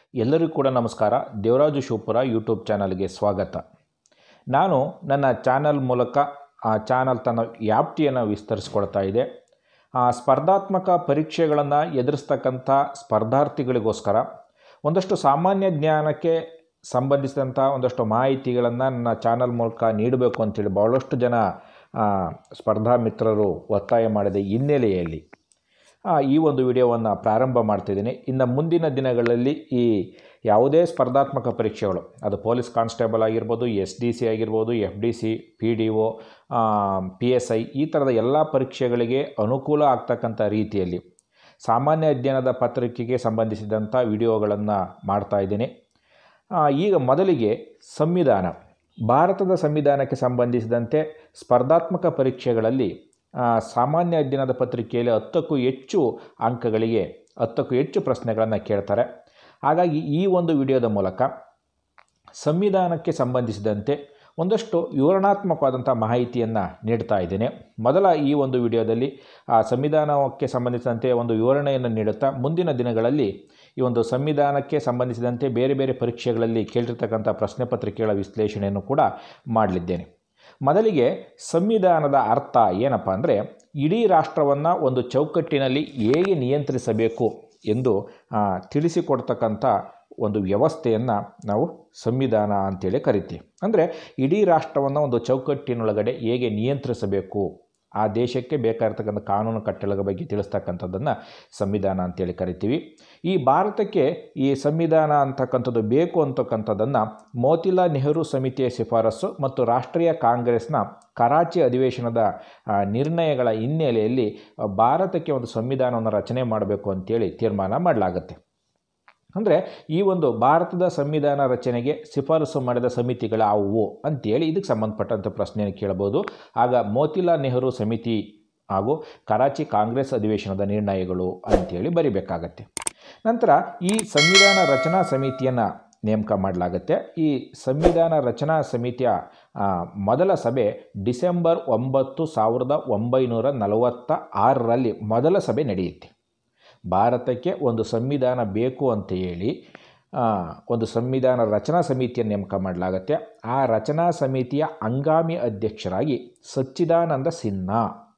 ಎಲ್ಲರಿಗೂ ಕೂಡ ನಮಸ್ಕಾರ ದೇವರಾಜು ಶಿವಪುರ ಯೂಟ್ಯೂಬ್ ಚಾನಲ್ಗೆ ಸ್ವಾಗತ ನಾನು ನನ್ನ ಚಾನಲ್ ಮೂಲಕ ಆ ಚಾನಲ್ ತನ್ನ ವ್ಯಾಪ್ತಿಯನ್ನು ವಿಸ್ತರಿಸ್ಕೊಳ್ತಾ ಇದೆ ಆ ಸ್ಪರ್ಧಾತ್ಮಕ ಪರೀಕ್ಷೆಗಳನ್ನು ಎದುರಿಸ್ತಕ್ಕಂಥ ಸ್ಪರ್ಧಾರ್ಥಿಗಳಿಗೋಸ್ಕರ ಒಂದಷ್ಟು ಸಾಮಾನ್ಯ ಜ್ಞಾನಕ್ಕೆ ಸಂಬಂಧಿಸಿದಂಥ ಒಂದಷ್ಟು ಮಾಹಿತಿಗಳನ್ನು ನನ್ನ ಚಾನಲ್ ಮೂಲಕ ನೀಡಬೇಕು ಅಂತೇಳಿ ಭಾಳಷ್ಟು ಜನ ಆ, ಸ್ಪರ್ಧಾ ಮಿತ್ರರು ಒತ್ತಾಯ ಮಾಡಿದ ಹಿನ್ನೆಲೆಯಲ್ಲಿ ಆ, ಈ ಒಂದು ವಿಡಿಯೋವನ್ನು ಪ್ರಾರಂಭ ಮಾಡ್ತಿದ್ದೀನಿ ಇನ್ನು ಮುಂದಿನ ದಿನಗಳಲ್ಲಿ ಈ ಯಾವುದೇ ಸ್ಪರ್ಧಾತ್ಮಕ ಪರೀಕ್ಷೆಗಳು ಅದು ಪೊಲೀಸ್ ಕಾನ್ಸ್ಟೇಬಲ್ ಆಗಿರ್ಬೋದು ಎಸ್ ಡಿ ಸಿ ಆಗಿರ್ಬೋದು F D C P D O P S I ಈ ಥರದ ಎಲ್ಲ ಪರೀಕ್ಷೆಗಳಿಗೆ ಅನುಕೂಲ ಆಗ್ತಕ್ಕಂಥ ರೀತಿಯಲ್ಲಿ ಸಾಮಾನ್ಯ ಅಧ್ಯಯನದ ಪತ್ರಿಕೆಗೆ ಸಂಬಂಧಿಸಿದಂಥ ವಿಡಿಯೋಗಳನ್ನು ಮಾಡ್ತಾ ಇದ್ದೀನಿ ಆ, ಈಗ ಮೊದಲಿಗೆ ಸಂವಿಧಾನ ಭಾರತದ ಸಂವಿಧಾನಕ್ಕೆ ಸಂಬಂಧಿಸಿದಂತೆ ಸ್ಪರ್ಧಾತ್ಮಕ ಪರೀಕ್ಷೆಗಳಲ್ಲಿ ಆ, ಸಾಮಾನ್ಯ ಅಧ್ಯಯನದ ಪತ್ರಿಕೆಯಲ್ಲಿ ಹತ್ತಕ್ಕೂ ಹೆಚ್ಚು ಅಂಕಗಳಿಗೆ ಹತ್ತಕ್ಕೂ ಹೆಚ್ಚು ಪ್ರಶ್ನೆಗಳನ್ನು ಕೇಳ್ತಾರೆ ಹಾಗಾಗಿ ಈ ಒಂದು ವಿಡಿಯೋದ ಮೂಲಕ ಸಂವಿಧಾನಕ್ಕೆ ಸಂಬಂಧಿಸಿದಂತೆ ಒಂದಷ್ಟು ವಿವರಣಾತ್ಮಕವಾದಂಥ ಮಾಹಿತಿಯನ್ನು ನೀಡ್ತಾ ಇದ್ದೇನೆ ಮೊದಲ ಈ ಒಂದು ವಿಡಿಯೋದಲ್ಲಿ ಆ ಸಂವಿಧಾನಕ್ಕೆ ಸಂಬಂಧಿಸಿದಂತೆ ಒಂದು ವಿವರಣೆಯನ್ನು ನೀಡುತ್ತಾ ಮುಂದಿನ ದಿನಗಳಲ್ಲಿ ಈ ಒಂದು ಸಂವಿಧಾನಕ್ಕೆ ಸಂಬಂಧಿಸಿದಂತೆ ಬೇರೆ ಬೇರೆ ಪರೀಕ್ಷೆಗಳಲ್ಲಿ ಕೇಳಿರ್ತಕ್ಕಂಥ ಪ್ರಶ್ನೆ ಪತ್ರಿಕೆಗಳ ವಿಶ್ಲೇಷಣೆಯನ್ನು ಕೂಡ ಮಾಡಲಿದ್ದೇನೆ ಮೊದಲಿಗೆ ಸಂವಿಧಾನದ ಅರ್ಥ ಏನಪ್ಪ ಅಂದರೆ ಇಡೀ ರಾಷ್ಟ್ರವನ್ನು ಒಂದು ಚೌಕಟ್ಟಿನಲ್ಲಿ ಹೇಗೆ ನಿಯಂತ್ರಿಸಬೇಕು ಎಂದು ಆ, ತಿಳಿಸಿಕೊಡ್ತಕ್ಕಂಥ ಒಂದು ವ್ಯವಸ್ಥೆಯನ್ನು ನಾವು ಸಂವಿಧಾನ ಅಂತೇಳಿ ಕರಿತೀವಿ ಅಂದರೆ ಇಡೀ ರಾಷ್ಟ್ರವನ್ನು ಒಂದು ಚೌಕಟ್ಟಿನೊಳಗಡೆ ಹೇಗೆ ನಿಯಂತ್ರಿಸಬೇಕು ಆ ದೇಶಕ್ಕೆ ಬೇಕಾಗಿರ್ತಕ್ಕಂಥ ಕಾನೂನು ಕಟ್ಟಳೆಗಳ ಬಗ್ಗೆ ತಿಳಿಸ್ತಕ್ಕಂಥದ್ದನ್ನು ಸಂವಿಧಾನ ಅಂತೇಳಿ ಕರಿತೀವಿ ಈ ಭಾರತಕ್ಕೆ ಈ ಸಂವಿಧಾನ ಅಂತಕ್ಕಂಥದ್ದು ಬೇಕು ಅಂತಕ್ಕಂಥದ್ದನ್ನು ಮೋತಿಲಾಲ್ ನೆಹರು ಸಮಿತಿಯ ಶಿಫಾರಸು ಮತ್ತು ರಾಷ್ಟ್ರೀಯ ಕಾಂಗ್ರೆಸ್ನ ಕರಾಚಿ ಅಧಿವೇಶನದ ಆ, ನಿರ್ಣಯಗಳ ಹಿನ್ನೆಲೆಯಲ್ಲಿ ಆ, ಭಾರತಕ್ಕೆ ಒಂದು ಸಂವಿಧಾನವನ್ನು ರಚನೆ ಮಾಡಬೇಕು ಅಂತೇಳಿ ತೀರ್ಮಾನ ಮಾಡಲಾಗುತ್ತೆ ಅಂದರೆ ಈ ಒಂದು ಭಾರತದ ಸಂವಿಧಾನ ರಚನೆಗೆ ಶಿಫಾರಸು ಮಾಡಿದ ಸಮಿತಿಗಳಾವುವು ಅಂತೇಳಿ ಇದಕ್ಕೆ ಸಂಬಂಧಪಟ್ಟಂಥ ಪ್ರಶ್ನೆಯನ್ನು ಕೇಳಬಹುದು ಆಗ ಮೋತಿಲಾಲ್ ನೆಹರು ಸಮಿತಿ ಹಾಗೂ ಕರಾಚಿ ಕಾಂಗ್ರೆಸ್ ಅಧಿವೇಶನದ ನಿರ್ಣಯಗಳು ಅಂತೇಳಿ ಬರಿಬೇಕಾಗತ್ತೆ ನಂತರ ಈ ಸಂವಿಧಾನ ರಚನಾ ಸಮಿತಿಯನ್ನು ನೇಮಕ ಮಾಡಲಾಗುತ್ತೆ ಈ ಸಂವಿಧಾನ ರಚನಾ ಸಮಿತಿಯ ಆ, ಮೊದಲ ಸಭೆ ಡಿಸೆಂಬರ್ ಒಂಬತ್ತು ಸಾವಿರದ ಒಂಬೈನೂರ ನಲವತ್ತ ಆರರಲ್ಲಿ ಮೊದಲ ಸಭೆ ನಡೆಯುತ್ತೆ ಭಾರತಕ್ಕೆ ಒಂದು ಸಂವಿಧಾನ ಬೇಕು ಅಂತ ಹೇಳಿ ಆ, ಒಂದು ಸಂವಿಧಾನ ರಚನಾ ಸಮಿತಿಯನ್ನು ನೇಮಕ ಮಾಡಲಾಗುತ್ತೆ ಆ ರಚನಾ ಸಮಿತಿಯ ಹಂಗಾಮಿ ಅಧ್ಯಕ್ಷರಾಗಿ ಸಚ್ಚಿದಾನಂದ ಸಿನ್ಹಾ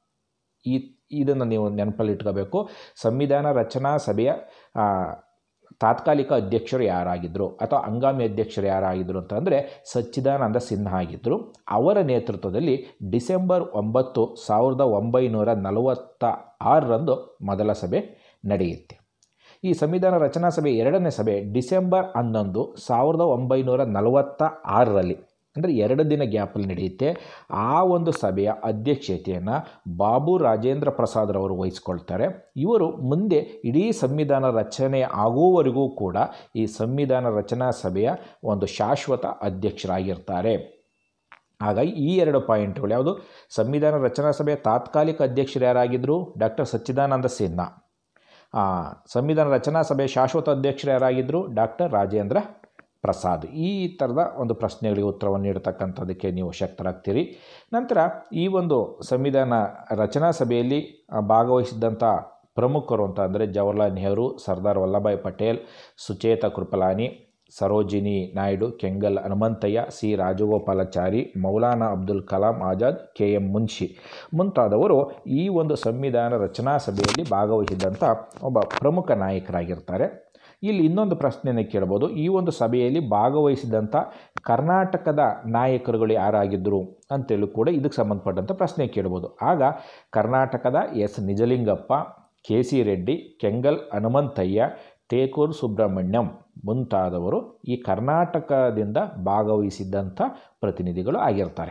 ಈ ಇದನ್ನು ನೀವು ನೆನಪಲ್ಲಿ ಇಟ್ಕೋಬೇಕು ಸಂವಿಧಾನ ರಚನಾ ಸಭೆಯ ಆ, ತಾತ್ಕಾಲಿಕ ಅಧ್ಯಕ್ಷರು ಯಾರಾಗಿದ್ದರು ಅಥವಾ ಹಂಗಾಮಿ ಅಧ್ಯಕ್ಷರು ಯಾರಾಗಿದ್ದರು ಅಂತಂದರೆ ಸಚ್ಚಿದಾನಂದ ಸಿನ್ಹಾ ಆಗಿದ್ದರು ಅವರ ನೇತೃತ್ವದಲ್ಲಿ ಡಿಸೆಂಬರ್ ಒಂಬತ್ತು ಸಾವಿರದ ಒಂಬೈನೂರ ನಲವತ್ತ ಆರರಂದು ಮೊದಲ ಸಭೆ ನಡೆಯುತ್ತೆ ಈ ಸಂವಿಧಾನ ರಚನಾ ಸಭೆ ಎರಡನೇ ಸಭೆ ಡಿಸೆಂಬರ್ ಹನ್ನೊಂದು ಸಾವಿರದ ಒಂಬೈನೂರ ನಲವತ್ತ ಆರರಲ್ಲಿ ಅಂದರೆ ಎರಡು ದಿನ ಗ್ಯಾಪಲ್ಲಿ ನಡೆಯುತ್ತೆ ಆ ಒಂದು ಸಭೆಯ ಅಧ್ಯಕ್ಷತೆಯನ್ನು ಬಾಬು ರಾಜೇಂದ್ರ ಪ್ರಸಾದ್ರವರು ವಹಿಸ್ಕೊಳ್ತಾರೆ ಇವರು ಮುಂದೆ ಇಡೀ ಸಂವಿಧಾನ ರಚನೆ ಆಗುವವರೆಗೂ ಕೂಡ ಈ ಸಂವಿಧಾನ ರಚನಾ ಸಭೆಯ ಒಂದು ಶಾಶ್ವತ ಅಧ್ಯಕ್ಷರಾಗಿರ್ತಾರೆ ಹಾಗಾಗಿ ಈ ಎರಡು ಪಾಯಿಂಟ್ಗಳು ಯಾವುದು ಸಂವಿಧಾನ ರಚನಾ ಸಭೆಯ ತಾತ್ಕಾಲಿಕ ಅಧ್ಯಕ್ಷರು ಯಾರಾಗಿದ್ದರು ಡಾಕ್ಟರ್ ಸಚ್ಚಿದಾನಂದ ಸಿನ್ಹಾ ಆ, ಸಂವಿಧಾನ ರಚನಾ ಸಭೆಯ ಶಾಶ್ವತ ಅಧ್ಯಕ್ಷರು ಯಾರಾಗಿದ್ದರು ಡಾಕ್ಟರ್ ರಾಜೇಂದ್ರ ಪ್ರಸಾದ್ ಈ ಥರದ ಒಂದು ಪ್ರಶ್ನೆಗಳಿಗೆ ಉತ್ತರವನ್ನು ನೀಡತಕ್ಕಂಥದ್ದಕ್ಕೆ ನೀವು ಶಕ್ತರಾಗ್ತೀರಿ ನಂತರ ಈ ಒಂದು ಸಂವಿಧಾನ ರಚನಾ ಸಭೆಯಲ್ಲಿ ಆ, ಭಾಗವಹಿಸಿದಂಥ ಪ್ರಮುಖರು ಅಂತ ಅಂದರೆ Jawaharlal Nehru Sardar Vallabhbhai Patel Sucheta Kripalani Sarojini Naidu Kengal Hanumanthaiah C Rajagopalachari Maulana Abdul Kalam Azad K M Munshi ಮುಂತಾದವರು ಈ ಒಂದು ಸಂವಿಧಾನ ರಚನಾ ಸಭೆಯಲ್ಲಿ ಭಾಗವಹಿಸಿದಂಥ ಒಬ್ಬ ಪ್ರಮುಖ ನಾಯಕರಾಗಿರ್ತಾರೆ ಇಲ್ಲಿ ಇನ್ನೊಂದು ಪ್ರಶ್ನೆಯನ್ನು ಕೇಳ್ಬೋದು ಈ ಒಂದು ಸಭೆಯಲ್ಲಿ ಭಾಗವಹಿಸಿದಂಥ ಕರ್ನಾಟಕದ ನಾಯಕರುಗಳು ಯಾರಾಗಿದ್ದರು ಅಂತೇಳಿ ಕೂಡ ಇದಕ್ಕೆ ಸಂಬಂಧಪಟ್ಟಂಥ ಪ್ರಶ್ನೆ ಕೇಳ್ಬೋದು ಆಗ ಕರ್ನಾಟಕದ S Nijalingappa K C Reddy Kengal Hanumanthaiah Tekur Subramanyam ಮುಂತಾದವರು ಈ ಕರ್ನಾಟಕದಿಂದ ಭಾಗವಹಿಸಿದ್ದಂಥ ಪ್ರತಿನಿಧಿಗಳು ಆಗಿರ್ತಾರೆ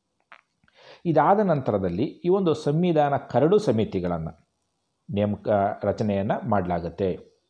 ಇದಾದ ನಂತರದಲ್ಲಿ ಈ ಒಂದು ಸಂವಿಧಾನ ಕರಡು ಸಮಿತಿಗಳನ್ನು ನೇಮಕ ರಚನೆಯನ್ನು ಮಾಡಲಾಗುತ್ತೆ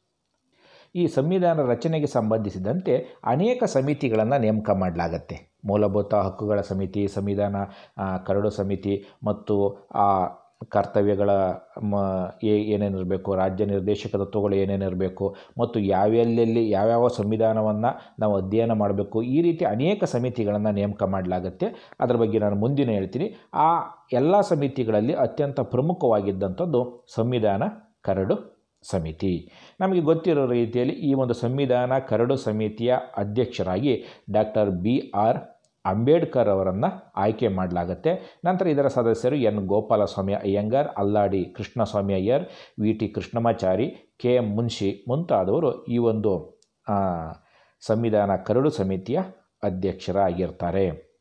ಈ ಸಂವಿಧಾನ ರಚನೆಗೆ ಸಂಬಂಧಿಸಿದಂತೆ ಅನೇಕ ಸಮಿತಿಗಳನ್ನು ನೇಮಕ ಮಾಡಲಾಗತ್ತೆ ಮೂಲಭೂತ ಹಕ್ಕುಗಳ ಸಮಿತಿ ಸಂವಿಧಾನ ಆ, ಕರಡು ಸಮಿತಿ ಮತ್ತು ಆ ಕರ್ತವ್ಯಗಳ ಮ ಏ- ಏನೇನಿರಬೇಕು ರಾಜ್ಯ ನಿರ್ದೇಶಕ ತತ್ವಗಳು ಏನೇನಿರಬೇಕು ಮತ್ತು ಯಾವೆಲ್ಲೆಲ್ಲಿ ಯಾವ್ಯಾವ ಸಂವಿಧಾನವನ್ನು ನಾವು ಅಧ್ಯಯನ ಮಾಡಬೇಕು ಈ ರೀತಿ ಅನೇಕ ಸಮಿತಿಗಳನ್ನು ನೇಮಕ ಮಾಡಲಾಗುತ್ತೆ ಅದರ ಬಗ್ಗೆ ನಾನು ಮುಂದಿನ ಹೇಳ್ತೀನಿ ಆ ಎಲ್ಲ ಸಮಿತಿಗಳಲ್ಲಿ ಅತ್ಯಂತ ಪ್ರಮುಖವಾಗಿದ್ದಂಥದ್ದು ಸಂವಿಧಾನ ಕರಡು ಸಮಿತಿ ನಮಗೆ ಗೊತ್ತಿರೋ ರೀತಿಯಲ್ಲಿ ಈ ಒಂದು ಸಂವಿಧಾನ ಕರಡು ಸಮಿತಿಯ ಅಧ್ಯಕ್ಷರಾಗಿ ಡಾಕ್ಟರ್ ಬಿ ಆರ್ ಅಂಬೇಡ್ಕರ್ ಅವರನ್ನು ಆಯ್ಕೆ ಮಾಡಲಾಗುತ್ತೆ ನಂತರ ಇದರ ಸದಸ್ಯರು N Gopalaswami Ayyangar Alladi Krishnaswami Iyer V T Krishnamachari K M Munshi ಮುಂತಾದವರು ಈ ಒಂದು ಆ, ಸಂವಿಧಾನ ಕರಡು ಸಮಿತಿಯ ಅಧ್ಯಕ್ಷರಾಗಿರ್ತಾರೆ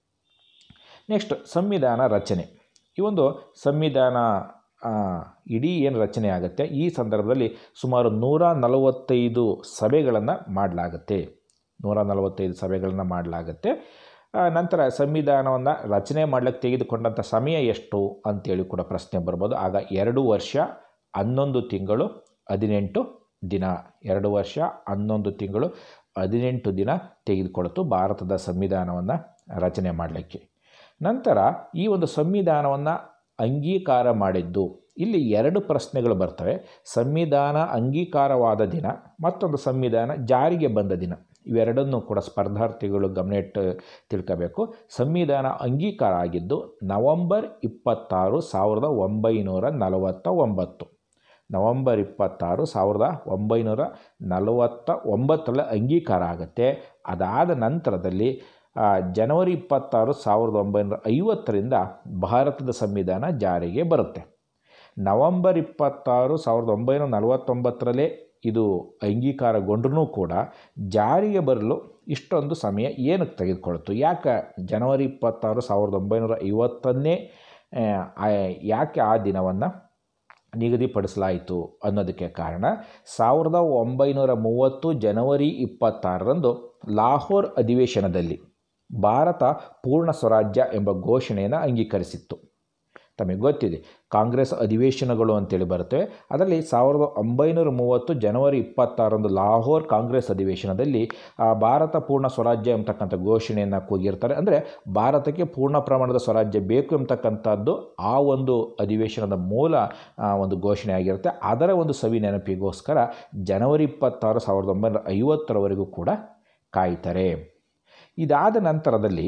ನೆಕ್ಸ್ಟ್ ಸಂವಿಧಾನ ರಚನೆ ಈ ಒಂದು ಸಂವಿಧಾನ ಆ, ಇಡೀ ಏನು ರಚನೆ ಆಗುತ್ತೆ ಈ ಸಂದರ್ಭದಲ್ಲಿ ಸುಮಾರು ನೂರ ನಲವತ್ತೈದು ಸಭೆಗಳನ್ನು ಮಾಡಲಾಗುತ್ತೆ ನೂರ ನಲವತ್ತೈದು ಸಭೆಗಳನ್ನು ಮಾಡಲಾಗುತ್ತೆ ಆ, ನಂತರ ಸಂವಿಧಾನವನ್ನು ರಚನೆ ಮಾಡಲಿಕ್ಕೆ ತೆಗೆದುಕೊಂಡಂಥ ಸಮಯ ಎಷ್ಟು ಅಂತೇಳಿ ಕೂಡ ಪ್ರಶ್ನೆ ಬರ್ಬೋದು ಆಗ ಎರಡು ವರ್ಷ ಹನ್ನೊಂದು ತಿಂಗಳು ಹದಿನೆಂಟು ದಿನ ಎರಡು ವರ್ಷ ಹನ್ನೊಂದು ತಿಂಗಳು ಹದಿನೆಂಟು ದಿನ ತೆಗೆದುಕೊಳ್ತು ಭಾರತದ ಸಂವಿಧಾನವನ್ನು ರಚನೆ ಮಾಡಲಿಕ್ಕೆ ನಂತರ ಈ ಒಂದು ಸಂವಿಧಾನವನ್ನು ಅಂಗೀಕಾರ ಮಾಡಿದ್ದು ಇಲ್ಲಿ ಎರಡು ಪ್ರಶ್ನೆಗಳು ಬರ್ತವೆ ಸಂವಿಧಾನ ಅಂಗೀಕಾರವಾದ ದಿನ ಮತ್ತೊಂದು ಸಂವಿಧಾನ ಜಾರಿಗೆ ಬಂದ ದಿನ ಇವೆರಡನ್ನೂ ಕೂಡ ಸ್ಪರ್ಧಾರ್ಥಿಗಳು ಗಮನಿಟ್ಟು ತಿಳ್ಕೋಬೇಕು ಸಂವಿಧಾನ ಅಂಗೀಕಾರ ಆಗಿದ್ದು ನವಂಬರ್ ಇಪ್ಪತ್ತಾರು ಸಾವಿರದ ಒಂಬೈನೂರ ನಲವತ್ತ ಒಂಬತ್ತು ನವಂಬರ್ ಇಪ್ಪತ್ತಾರು ಸಾವಿರದ ಒಂಬೈನೂರ ನಲವತ್ತ ಒಂಬತ್ತರಲ್ಲಿ ಅಂಗೀಕಾರ ಆಗುತ್ತೆ ಅದಾದ ನಂತರದಲ್ಲಿ ಆ, ಜನವರಿ ಇಪ್ಪತ್ತಾರು ಸಾವಿರದ ಒಂಬೈನೂರ ಐವತ್ತರಿಂದ ಭಾರತದ ಸಂವಿಧಾನ ಜಾರಿಗೆ ಬರುತ್ತೆ ನವಂಬರ್ ಇಪ್ಪತ್ತಾರು ಸಾವಿರದ ಒಂಬೈನೂರ ನಲವತ್ತೊಂಬತ್ತರಲ್ಲೇ ಇದು ಅಂಗೀಕಾರಗೊಂಡ್ರೂ ಕೂಡ ಜಾರಿಗೆ ಬರಲು ಇಷ್ಟೊಂದು ಸಮಯ ಏನಕ್ಕೆ ತೆಗೆದುಕೊಳ್ತು ಯಾಕೆ ಜನವರಿ ಇಪ್ಪತ್ತಾರು ಸಾವಿರದ ಒಂಬೈನೂರ ಐವತ್ತನ್ನೇ ಆ, ಆ- ಯಾಕೆ ಆ ದಿನವನ್ನು ನಿಗದಿಪಡಿಸಲಾಯಿತು ಅನ್ನೋದಕ್ಕೆ ಕಾರಣ ಸಾವಿರದ ಒಂಬೈನೂರ ಮೂವತ್ತು ಜನವರಿ ಇಪ್ಪತ್ತಾರರಂದು ಲಾಹೋರ್ ಅಧಿವೇಶನದಲ್ಲಿ ಭಾರತ ಪೂರ್ಣ ಸ್ವರಾಜ್ಯ ಎಂಬ ಘೋಷಣೆಯನ್ನು ಅಂಗೀಕರಿಸಿತ್ತು ತಮಗೆ ಗೊತ್ತಿದೆ ಕಾಂಗ್ರೆಸ್ ಅಧಿವೇಶನಗಳು ಅಂತೇಳಿ ಬರುತ್ತೆ ಅದರಲ್ಲಿ ಸಾವಿರದ ಒಂಬೈನೂರ ಮೂವತ್ತು ಜನವರಿ ಇಪ್ಪತ್ತಾರರಂದು ಲಾಹೋರ್ ಕಾಂಗ್ರೆಸ್ ಅಧಿವೇಶನದಲ್ಲಿ ಆ, ಭಾರತ ಪೂರ್ಣ ಸ್ವರಾಜ್ಯ ಎಂಬತಕ್ಕಂಥ ಘೋಷಣೆಯನ್ನು ಕೂಗಿರ್ತಾರೆ ಅಂದರೆ ಭಾರತಕ್ಕೆ ಪೂರ್ಣ ಪ್ರಮಾಣದ ಸ್ವರಾಜ್ಯ ಬೇಕು ಎಂಬತಕ್ಕಂಥದ್ದು ಆ ಒಂದು ಅಧಿವೇಶನದ ಮೂಲ ಆ, ಒಂದು ಘೋಷಣೆ ಆಗಿರುತ್ತೆ ಅದರ ಒಂದು ಸವಿ ನೆನಪಿಗೋಸ್ಕರ ಜನವರಿ ಇಪ್ಪತ್ತಾರು ಸಾವಿರದ ಒಂಬೈನೂರ ಐವತ್ತರವರೆಗೂ ಕೂಡ ಕಾಯ್ತಾರೆ ಇದಾದ ನಂತರದಲ್ಲಿ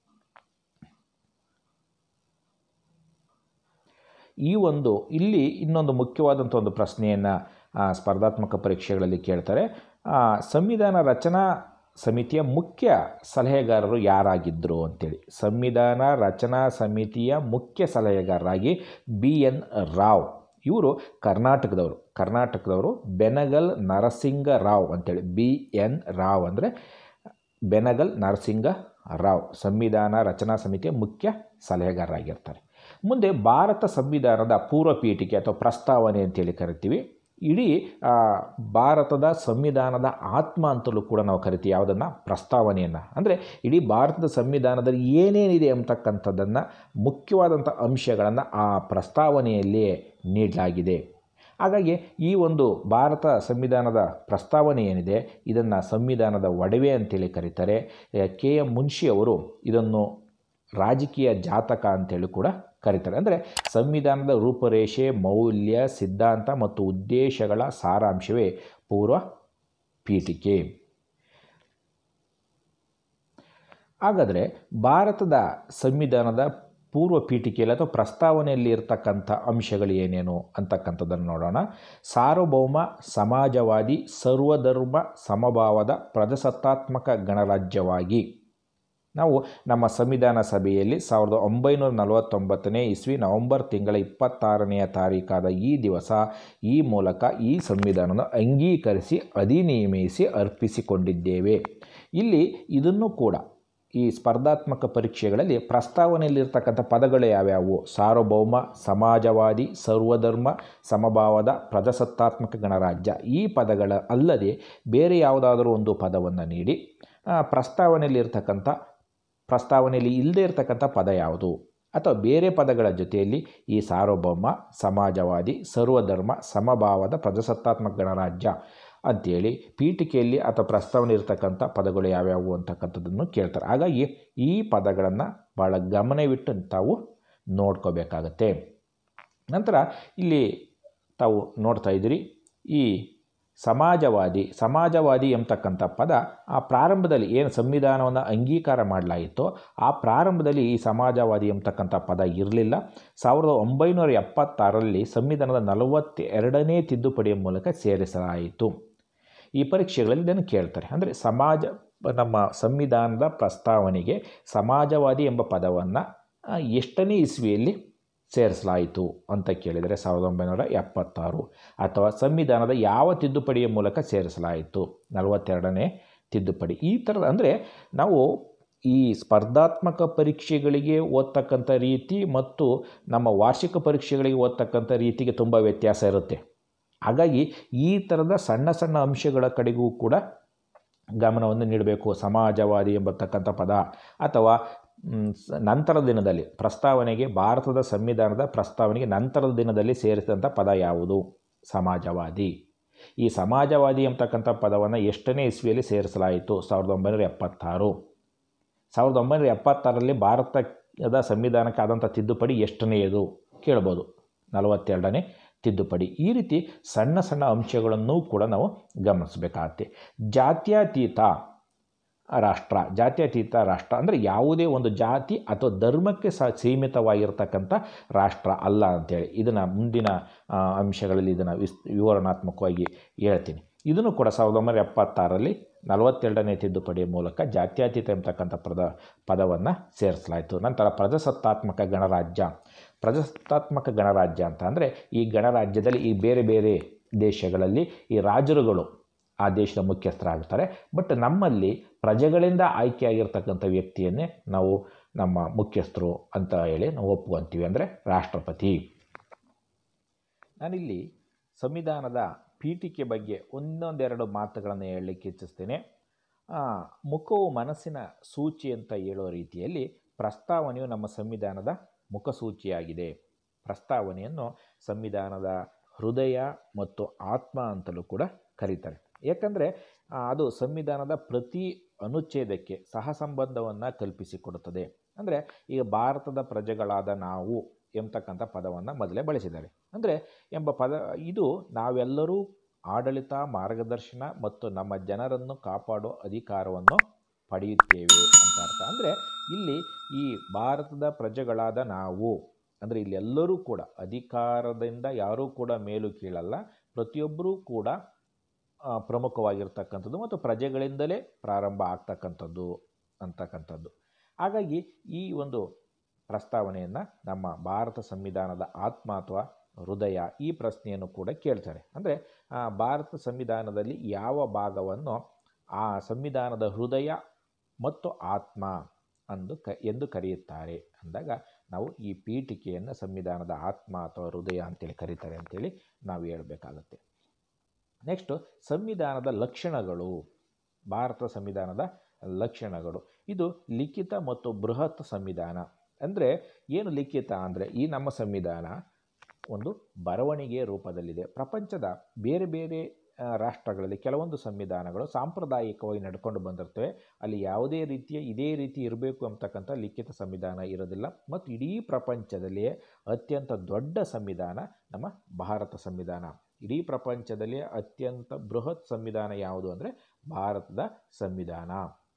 ಈ ಒಂದು ಇಲ್ಲಿ ಇನ್ನೊಂದು ಮುಖ್ಯವಾದಂಥ ಒಂದು ಪ್ರಶ್ನೆಯನ್ನು ಸ್ಪರ್ಧಾತ್ಮಕ ಪರೀಕ್ಷೆಗಳಲ್ಲಿ ಕೇಳ್ತಾರೆ ಆ, ಸಂವಿಧಾನ ರಚನಾ ಸಮಿತಿಯ ಮುಖ್ಯ ಸಲಹೆಗಾರರು ಯಾರಾಗಿದ್ದರು ಅಂತೇಳಿ ಸಂವಿಧಾನ ರಚನಾ ಸಮಿತಿಯ ಮುಖ್ಯ ಸಲಹೆಗಾರರಾಗಿ ಬಿ ಎನ್ ರಾವ್ ಇವರು ಕರ್ನಾಟಕದವರು ಕರ್ನಾಟಕದವರು ಬೆನಗಲ್ ನರಸಿಂಗ ರಾವ್ ಅಂತೇಳಿ ಬಿ ಎನ್ ರಾವ್ ಅಂದರೆ ಬೆನಗಲ್ ನರಸಿಂಗ ರಾವ್ ಸಂವಿಧಾನ ರಚನಾ ಸಮಿತಿಯ ಮುಖ್ಯ ಸಲಹೆಗಾರರಾಗಿರ್ತಾರೆ ಮುಂದೆ ಭಾರತ ಸಂವಿಧಾನದ ಪೂರ್ವ ಪೀಠಿಕೆ ಅಥವಾ ಪ್ರಸ್ತಾವನೆ ಅಂತೇಳಿ ಕರಿತೀವಿ ಇಡೀ ಆ, ಭಾರತದ ಸಂವಿಧಾನದ ಆತ್ಮ ಅಂತಲೂ ಕೂಡ ನಾವು ಕರಿತೀವಿ ಯಾವುದನ್ನು ಪ್ರಸ್ತಾವನೆಯನ್ನು ಅಂದರೆ ಇಡೀ ಭಾರತದ ಸಂವಿಧಾನದಲ್ಲಿ ಏನೇನಿದೆ ಅಂತಕ್ಕಂಥದ್ದನ್ನು ಮುಖ್ಯವಾದಂಥ ಅಂಶಗಳನ್ನು ಆ ಪ್ರಸ್ತಾವನೆಯಲ್ಲಿಯೇ ನೀಡಲಾಗಿದೆ ಹಾಗಾಗಿ ಈ ಒಂದು ಭಾರತ ಸಂವಿಧಾನದ ಪ್ರಸ್ತಾವನೆ ಏನಿದೆ ಇದನ್ನು ಸಂವಿಧಾನದ ಒಡವೆ ಅಂತೇಳಿ ಕರೀತಾರೆ ಕೆ ಎಂ ಮುನ್ಷಿ ಅವರು ಇದನ್ನು ರಾಜಕೀಯ ಜಾತಕ ಅಂತೇಳಿ ಕೂಡ ಕರೀತಾರೆ ಅಂದರೆ ಸಂವಿಧಾನದ ರೂಪರೇಷೆ ಮೌಲ್ಯ ಸಿದ್ಧಾಂತ ಮತ್ತು ಉದ್ದೇಶಗಳ ಸಾರಾಂಶವೇ ಪೂರ್ವ ಪೀಠಿಕೆ ಹಾಗಾದರೆ ಭಾರತದ ಸಂವಿಧಾನದ ಪೂರ್ವ ಪೀಠಿಕೆಯಲ್ಲಿ ಅಥವಾ ಪ್ರಸ್ತಾವನೆಯಲ್ಲಿ ಇರತಕ್ಕಂಥ ಅಂಶಗಳು ಏನೇನು ಅಂತಕ್ಕಂಥದ್ದನ್ನು ನೋಡೋಣ ಸಾರ್ವಭೌಮ ಸಮಾಜವಾದಿ ಸರ್ವಧರ್ಮ ಸಮಭಾವದ ಪ್ರಜಾಸತ್ತಾತ್ಮಕ ಗಣರಾಜ್ಯವಾಗಿ ನಾವು ನಮ್ಮ ಸಂವಿಧಾನ ಸಭೆಯಲ್ಲಿ ಸಾವಿರದ ಒಂಬೈನೂರ ನಲವತ್ತೊಂಬತ್ತನೇ ಇಸ್ವಿ ನವೆಂಬರ್ ತಿಂಗಳ ಇಪ್ಪತ್ತಾರನೆಯ ತಾರೀಕಾದ ಈ ದಿವಸ ಈ ಮೂಲಕ ಈ ಸಂವಿಧಾನವನ್ನು ಅಂಗೀಕರಿಸಿ ಅಧಿನಿಯಮಿಸಿ ಅರ್ಪಿಸಿಕೊಂಡಿದ್ದೇವೆ ಇಲ್ಲಿ ಇದನ್ನು ಕೂಡ ಈ ಸ್ಪರ್ಧಾತ್ಮಕ ಪರೀಕ್ಷೆಗಳಲ್ಲಿ ಪ್ರಸ್ತಾವನೆಯಲ್ಲಿರ್ತಕ್ಕಂಥ ಪದಗಳು ಯಾವ್ಯಾವು ಸಾರ್ವಭೌಮ ಸಮಾಜವಾದಿ ಸರ್ವಧರ್ಮ ಸಮಭಾವದ ಪ್ರಜಾಸತ್ತಾತ್ಮಕ ಗಣರಾಜ್ಯ ಈ ಪದಗಳ ಅಲ್ಲದೆ ಬೇರೆ ಯಾವುದಾದರೂ ಒಂದು ಪದವನ್ನು ನೀಡಿ ಆ, ಪ್ರಸ್ತಾವನೆಯಲ್ಲಿರ್ತಕ್ಕಂಥ ಪ್ರಸ್ತಾವನೆಯಲ್ಲಿ ಇಲ್ಲದೇ ಇರತಕ್ಕಂಥ ಪದ ಯಾವುದು ಅಥವಾ ಬೇರೆ ಪದಗಳ ಜೊತೆಯಲ್ಲಿ ಈ ಸಾರ್ವಭೌಮ ಸಮಾಜವಾದಿ ಸರ್ವಧರ್ಮ ಸಮಭಾವದ ಪ್ರಜಾಸತ್ತಾತ್ಮಕ ಗಣರಾಜ್ಯ ಅಂಥೇಳಿ ಪೀಠಿಕೆಯಲ್ಲಿ ಅಥವಾ ಪ್ರಸ್ತಾವನೆ ಇರತಕ್ಕಂಥ ಪದಗಳು ಯಾವ್ಯಾವು ಅಂತಕ್ಕಂಥದ್ದನ್ನು ಕೇಳ್ತಾರೆ ಹಾಗಾಗಿ ಈ ಪದಗಳನ್ನು ಭಾಳ ಗಮನವಿಟ್ಟು ತಾವು ನೋಡ್ಕೋಬೇಕಾಗತ್ತೆ ನಂತರ ಇಲ್ಲಿ ತಾವು ನೋಡ್ತಾ ಇದ್ದೀರಿ ಈ ಸಮಾಜವಾದಿ ಸಮಾಜವಾದಿ ಎಂಬತಕ್ಕಂಥ ಪದ ಆ ಪ್ರಾರಂಭದಲ್ಲಿ ಏನು ಸಂವಿಧಾನವನ್ನು ಅಂಗೀಕಾರ ಮಾಡಲಾಯಿತೋ ಆ ಪ್ರಾರಂಭದಲ್ಲಿ ಈ ಸಮಾಜವಾದಿ ಎಂಬತಕ್ಕಂಥ ಪದ ಇರಲಿಲ್ಲ ಸಾವಿರದ ಒಂಬೈನೂರ ಎಪ್ಪತ್ತಾರರಲ್ಲಿ ಸಂವಿಧಾನದ ನಲವತ್ತೆರಡನೇ ತಿದ್ದುಪಡಿಯ ಮೂಲಕ ಸೇರಿಸಲಾಯಿತು ಈ ಪರೀಕ್ಷೆಗಳಲ್ಲಿ ಇದನ್ನು ಕೇಳ್ತಾರೆ ಅಂದರೆ ಸಮಾಜ ನಮ್ಮ ಸಂವಿಧಾನದ ಪ್ರಸ್ತಾವನೆಗೆ ಸಮಾಜವಾದಿ ಎಂಬ ಪದವನ್ನು ಎಷ್ಟನೇ ಇಸ್ವಿಯಲ್ಲಿ ಸೇರಿಸಲಾಯಿತು ಅಂತ ಕೇಳಿದರೆ ಸಾವಿರದ ಒಂಬೈನೂರ ಎಪ್ಪತ್ತಾರು ಅಥವಾ ಸಂವಿಧಾನದ ಯಾವ ತಿದ್ದುಪಡಿಯ ಮೂಲಕ ಸೇರಿಸಲಾಯಿತು ನಲವತ್ತೆರಡನೇ ತಿದ್ದುಪಡಿ ಈ ಥರದ ಅಂದರೆ ನಾವು ಈ ಸ್ಪರ್ಧಾತ್ಮಕ ಪರೀಕ್ಷೆಗಳಿಗೆ ಓದ್ತಕ್ಕಂಥ ರೀತಿ ಮತ್ತು ನಮ್ಮ ವಾರ್ಷಿಕ ಪರೀಕ್ಷೆಗಳಿಗೆ ಓದ್ತಕ್ಕಂಥ ರೀತಿಗೆ ತುಂಬ ವ್ಯತ್ಯಾಸ ಇರುತ್ತೆ ಹಾಗಾಗಿ ಈ ಥರದ ಸಣ್ಣ ಸಣ್ಣ ಅಂಶಗಳ ಕಡೆಗೂ ಕೂಡ ಗಮನವನ್ನು ನೀಡಬೇಕು ಸಮಾಜವಾದಿ ಎಂಬತಕ್ಕಂಥ ಪದ ಅಥವಾ ನಂತರದ ದಿನದಲ್ಲಿ ಪ್ರಸ್ತಾವನೆಗೆ ಭಾರತದ ಸಂವಿಧಾನದ ಪ್ರಸ್ತಾವನೆಗೆ ನಂತರದ ದಿನದಲ್ಲಿ ಸೇರಿಸಿದಂಥ ಪದ ಯಾವುದು ಸಮಾಜವಾದಿ ಈ ಸಮಾಜವಾದಿ ಎಂಬತಕ್ಕಂಥ ಪದವನ್ನು ಎಷ್ಟನೇ ಇಸ್ವಿಯಲ್ಲಿ ಸೇರಿಸಲಾಯಿತು ಸಾವಿರದ ಒಂಬೈನೂರ ಎಪ್ಪತ್ತಾರು ಸಾವಿರದ ಒಂಬೈನೂರ ಎಪ್ಪತ್ತಾರರಲ್ಲಿ ಭಾರತದ ಸಂವಿಧಾನಕ್ಕೆ ಆದಂಥ ತಿದ್ದುಪಡಿ ಎಷ್ಟನೆಯದು ಕೇಳ್ಬೋದು ನಲವತ್ತೆರಡನೇ ತಿದ್ದುಪಡಿ ಈ ರೀತಿ ಸಣ್ಣ ಸಣ್ಣ ಅಂಶಗಳನ್ನು ಕೂಡ ನಾವು ಗಮನಿಸಬೇಕಾಗತ್ತೆ ಜಾತ್ಯತೀತ ರಾಷ್ಟ್ರ ಜಾತ್ಯತೀತ ರಾಷ್ಟ್ರ ಅಂದರೆ ಯಾವುದೇ ಒಂದು ಜಾತಿ ಅಥವಾ ಧರ್ಮಕ್ಕೆ ಸಹ ಸೀಮಿತವಾಗಿರ್ತಕ್ಕಂಥ ರಾಷ್ಟ್ರ ಅಲ್ಲ ಅಂಥೇಳಿ ಇದನ್ನು ಮುಂದಿನ ಅಂಶಗಳಲ್ಲಿ ಇದನ್ನು ವಿಸ್ ವಿವರಣಾತ್ಮಕವಾಗಿ ಹೇಳ್ತೀನಿ ಇದನ್ನು ಕೂಡ ಸಾವಿರದ ಒಂಬೈನೂರ ಎಪ್ಪತ್ತಾರರಲ್ಲಿ ನಲವತ್ತೆರಡನೇ ತಿದ್ದುಪಡಿಯ ಮೂಲಕ ಜಾತ್ಯತೀತ ಎಂಬತಕ್ಕಂಥ ಪದ ಪದವನ್ನು ಸೇರಿಸಲಾಯಿತು ನಂತರ ಪ್ರಜಾಸತ್ತಾತ್ಮಕ ಗಣರಾಜ್ಯ ಪ್ರಜಾಸತ್ತಾತ್ಮಕ ಗಣರಾಜ್ಯ ಅಂತ ಅಂದರೆ ಈ ಗಣರಾಜ್ಯದಲ್ಲಿ ಈ ಬೇರೆ ಬೇರೆ ದೇಶಗಳಲ್ಲಿ ಈ ರಾಜರುಗಳು ಆ ದೇಶದ ಮುಖ್ಯಸ್ಥರಾಗ್ತಾರೆ ಬಟ್ ನಮ್ಮಲ್ಲಿ ಪ್ರಜೆಗಳಿಂದ ಆಯ್ಕೆಯಾಗಿರ್ತಕ್ಕಂಥ ವ್ಯಕ್ತಿಯನ್ನೇ ನಾವು ನಮ್ಮ ಮುಖ್ಯಸ್ಥರು ಅಂತ ಹೇಳಿ ನಾವು ಒಪ್ಕೊಂತೀವಿ ಅಂದರೆ ರಾಷ್ಟ್ರಪತಿ ನಾನಿಲ್ಲಿ ಸಂವಿಧಾನದ ಪೀಠಿಕೆ ಬಗ್ಗೆ ಒಂದೊಂದೆರಡು ಮಾತುಗಳನ್ನು ಹೇಳಲಿಕ್ಕೆ ಇಚ್ಛಿಸ್ತೇನೆ ಮುಖವು ಮನಸ್ಸಿನ ಸೂಚಿ ಅಂತ ಹೇಳೋ ರೀತಿಯಲ್ಲಿ ಪ್ರಸ್ತಾವನೆಯು ನಮ್ಮ ಸಂವಿಧಾನದ ಮುಖಸೂಚಿಯಾಗಿದೆ ಪ್ರಸ್ತಾವನೆಯನ್ನು ಸಂವಿಧಾನದ ಹೃದಯ ಮತ್ತು ಆತ್ಮ ಅಂತಲೂ ಕೂಡ ಕರೀತಾರೆ ಏಕೆಂದರೆ ಅದು ಸಂವಿಧಾನದ ಪ್ರತಿ ಅನುಚ್ಛೇದಕ್ಕೆ ಸಹಸಂಬಂಧವನ್ನು ಕಲ್ಪಿಸಿಕೊಡುತ್ತದೆ ಅಂದರೆ ಈಗ ಭಾರತದ ಪ್ರಜೆಗಳಾದ ನಾವು ಎಂಬತಕ್ಕಂಥ ಪದವನ್ನು ಮೊದಲೇ ಬಳಸಿದ್ದಾರೆ ಅಂದರೆ ಎಂಬ ಪದ ಇದು ನಾವೆಲ್ಲರೂ ಆಡಳಿತ ಮಾರ್ಗದರ್ಶನ ಮತ್ತು ನಮ್ಮ ಜನರನ್ನು ಕಾಪಾಡೋ ಅಧಿಕಾರವನ್ನು ಪಡೆಯುತ್ತೇವೆ ಅಂತ ಅರ್ಥ ಅಂದರೆ ಇಲ್ಲಿ ಈ ಭಾರತದ ಪ್ರಜೆಗಳಾದ ನಾವು ಅಂದರೆ ಇಲ್ಲಿ ಎಲ್ಲರೂ ಕೂಡ ಅಧಿಕಾರದಿಂದ ಯಾರೂ ಕೂಡ ಮೇಲು ಕೀಳಲ್ಲ ಪ್ರತಿಯೊಬ್ಬರೂ ಕೂಡ ಪ್ರಮುಖವಾಗಿರ್ತಕ್ಕಂಥದ್ದು ಮತ್ತು ಪ್ರಜೆಗಳಿಂದಲೇ ಪ್ರಾರಂಭ ಆಗ್ತಕ್ಕಂಥದ್ದು ಅಂತಕ್ಕಂಥದ್ದು ಹಾಗಾಗಿ ಈ ಒಂದು ಪ್ರಸ್ತಾವನೆಯನ್ನು ನಮ್ಮ ಭಾರತ ಸಂವಿಧಾನದ ಆತ್ಮ ಅಥವಾ ಹೃದಯ ಈ ಪ್ರಶ್ನೆಯನ್ನು ಕೂಡ ಕೇಳ್ತಾರೆ ಅಂದರೆ ಭಾರತ ಸಂವಿಧಾನದಲ್ಲಿ ಯಾವ ಭಾಗವನ್ನು ಆ ಸಂವಿಧಾನದ ಹೃದಯ ಮತ್ತು ಆತ್ಮ ಅಂದು ಕ ಎಂದು ಕರೆಯುತ್ತಾರೆ ಅಂದಾಗ ನಾವು ಈ ಪೀಠಿಕೆಯನ್ನು ಸಂವಿಧಾನದ ಆತ್ಮ ಅಥವಾ ಹೃದಯ ಅಂತೇಳಿ ಕರೀತಾರೆ ಅಂತೇಳಿ ನಾವು ಹೇಳಬೇಕಾಗತ್ತೆ ನೆಕ್ಸ್ಟು ಸಂವಿಧಾನದ ಲಕ್ಷಣಗಳು ಭಾರತ ಸಂವಿಧಾನದ ಲಕ್ಷಣಗಳು ಇದು ಲಿಖಿತ ಮತ್ತು ಬೃಹತ್ ಸಂವಿಧಾನ ಅಂದರೆ ಏನು ಲಿಖಿತ ಅಂದರೆ ಈ ನಮ್ಮ ಸಂವಿಧಾನ ಒಂದು ಬರವಣಿಗೆಯ ರೂಪದಲ್ಲಿದೆ ಪ್ರಪಂಚದ ಬೇರೆ ಬೇರೆ ರಾಷ್ಟ್ರಗಳಲ್ಲಿ ಕೆಲವೊಂದು ಸಂವಿಧಾನಗಳು ಸಾಂಪ್ರದಾಯಿಕವಾಗಿ ನಡ್ಕೊಂಡು ಬಂದಿರ್ತವೆ ಅಲ್ಲಿ ಯಾವುದೇ ರೀತಿಯ ಇದೇ ರೀತಿ ಇರಬೇಕು ಅಂತಕ್ಕಂಥ ಲಿಖಿತ ಸಂವಿಧಾನ ಇರೋದಿಲ್ಲ ಮತ್ತು ಇಡೀ ಪ್ರಪಂಚದಲ್ಲಿಯೇ ಅತ್ಯಂತ ದೊಡ್ಡ ಸಂವಿಧಾನ ನಮ್ಮ ಭಾರತ ಸಂವಿಧಾನ ಇಡೀ ಪ್ರಪಂಚದಲ್ಲಿ ಅತ್ಯಂತ ಬೃಹತ್ ಸಂವಿಧಾನ ಯಾವುದು ಅಂದರೆ ಭಾರತದ ಸಂವಿಧಾನ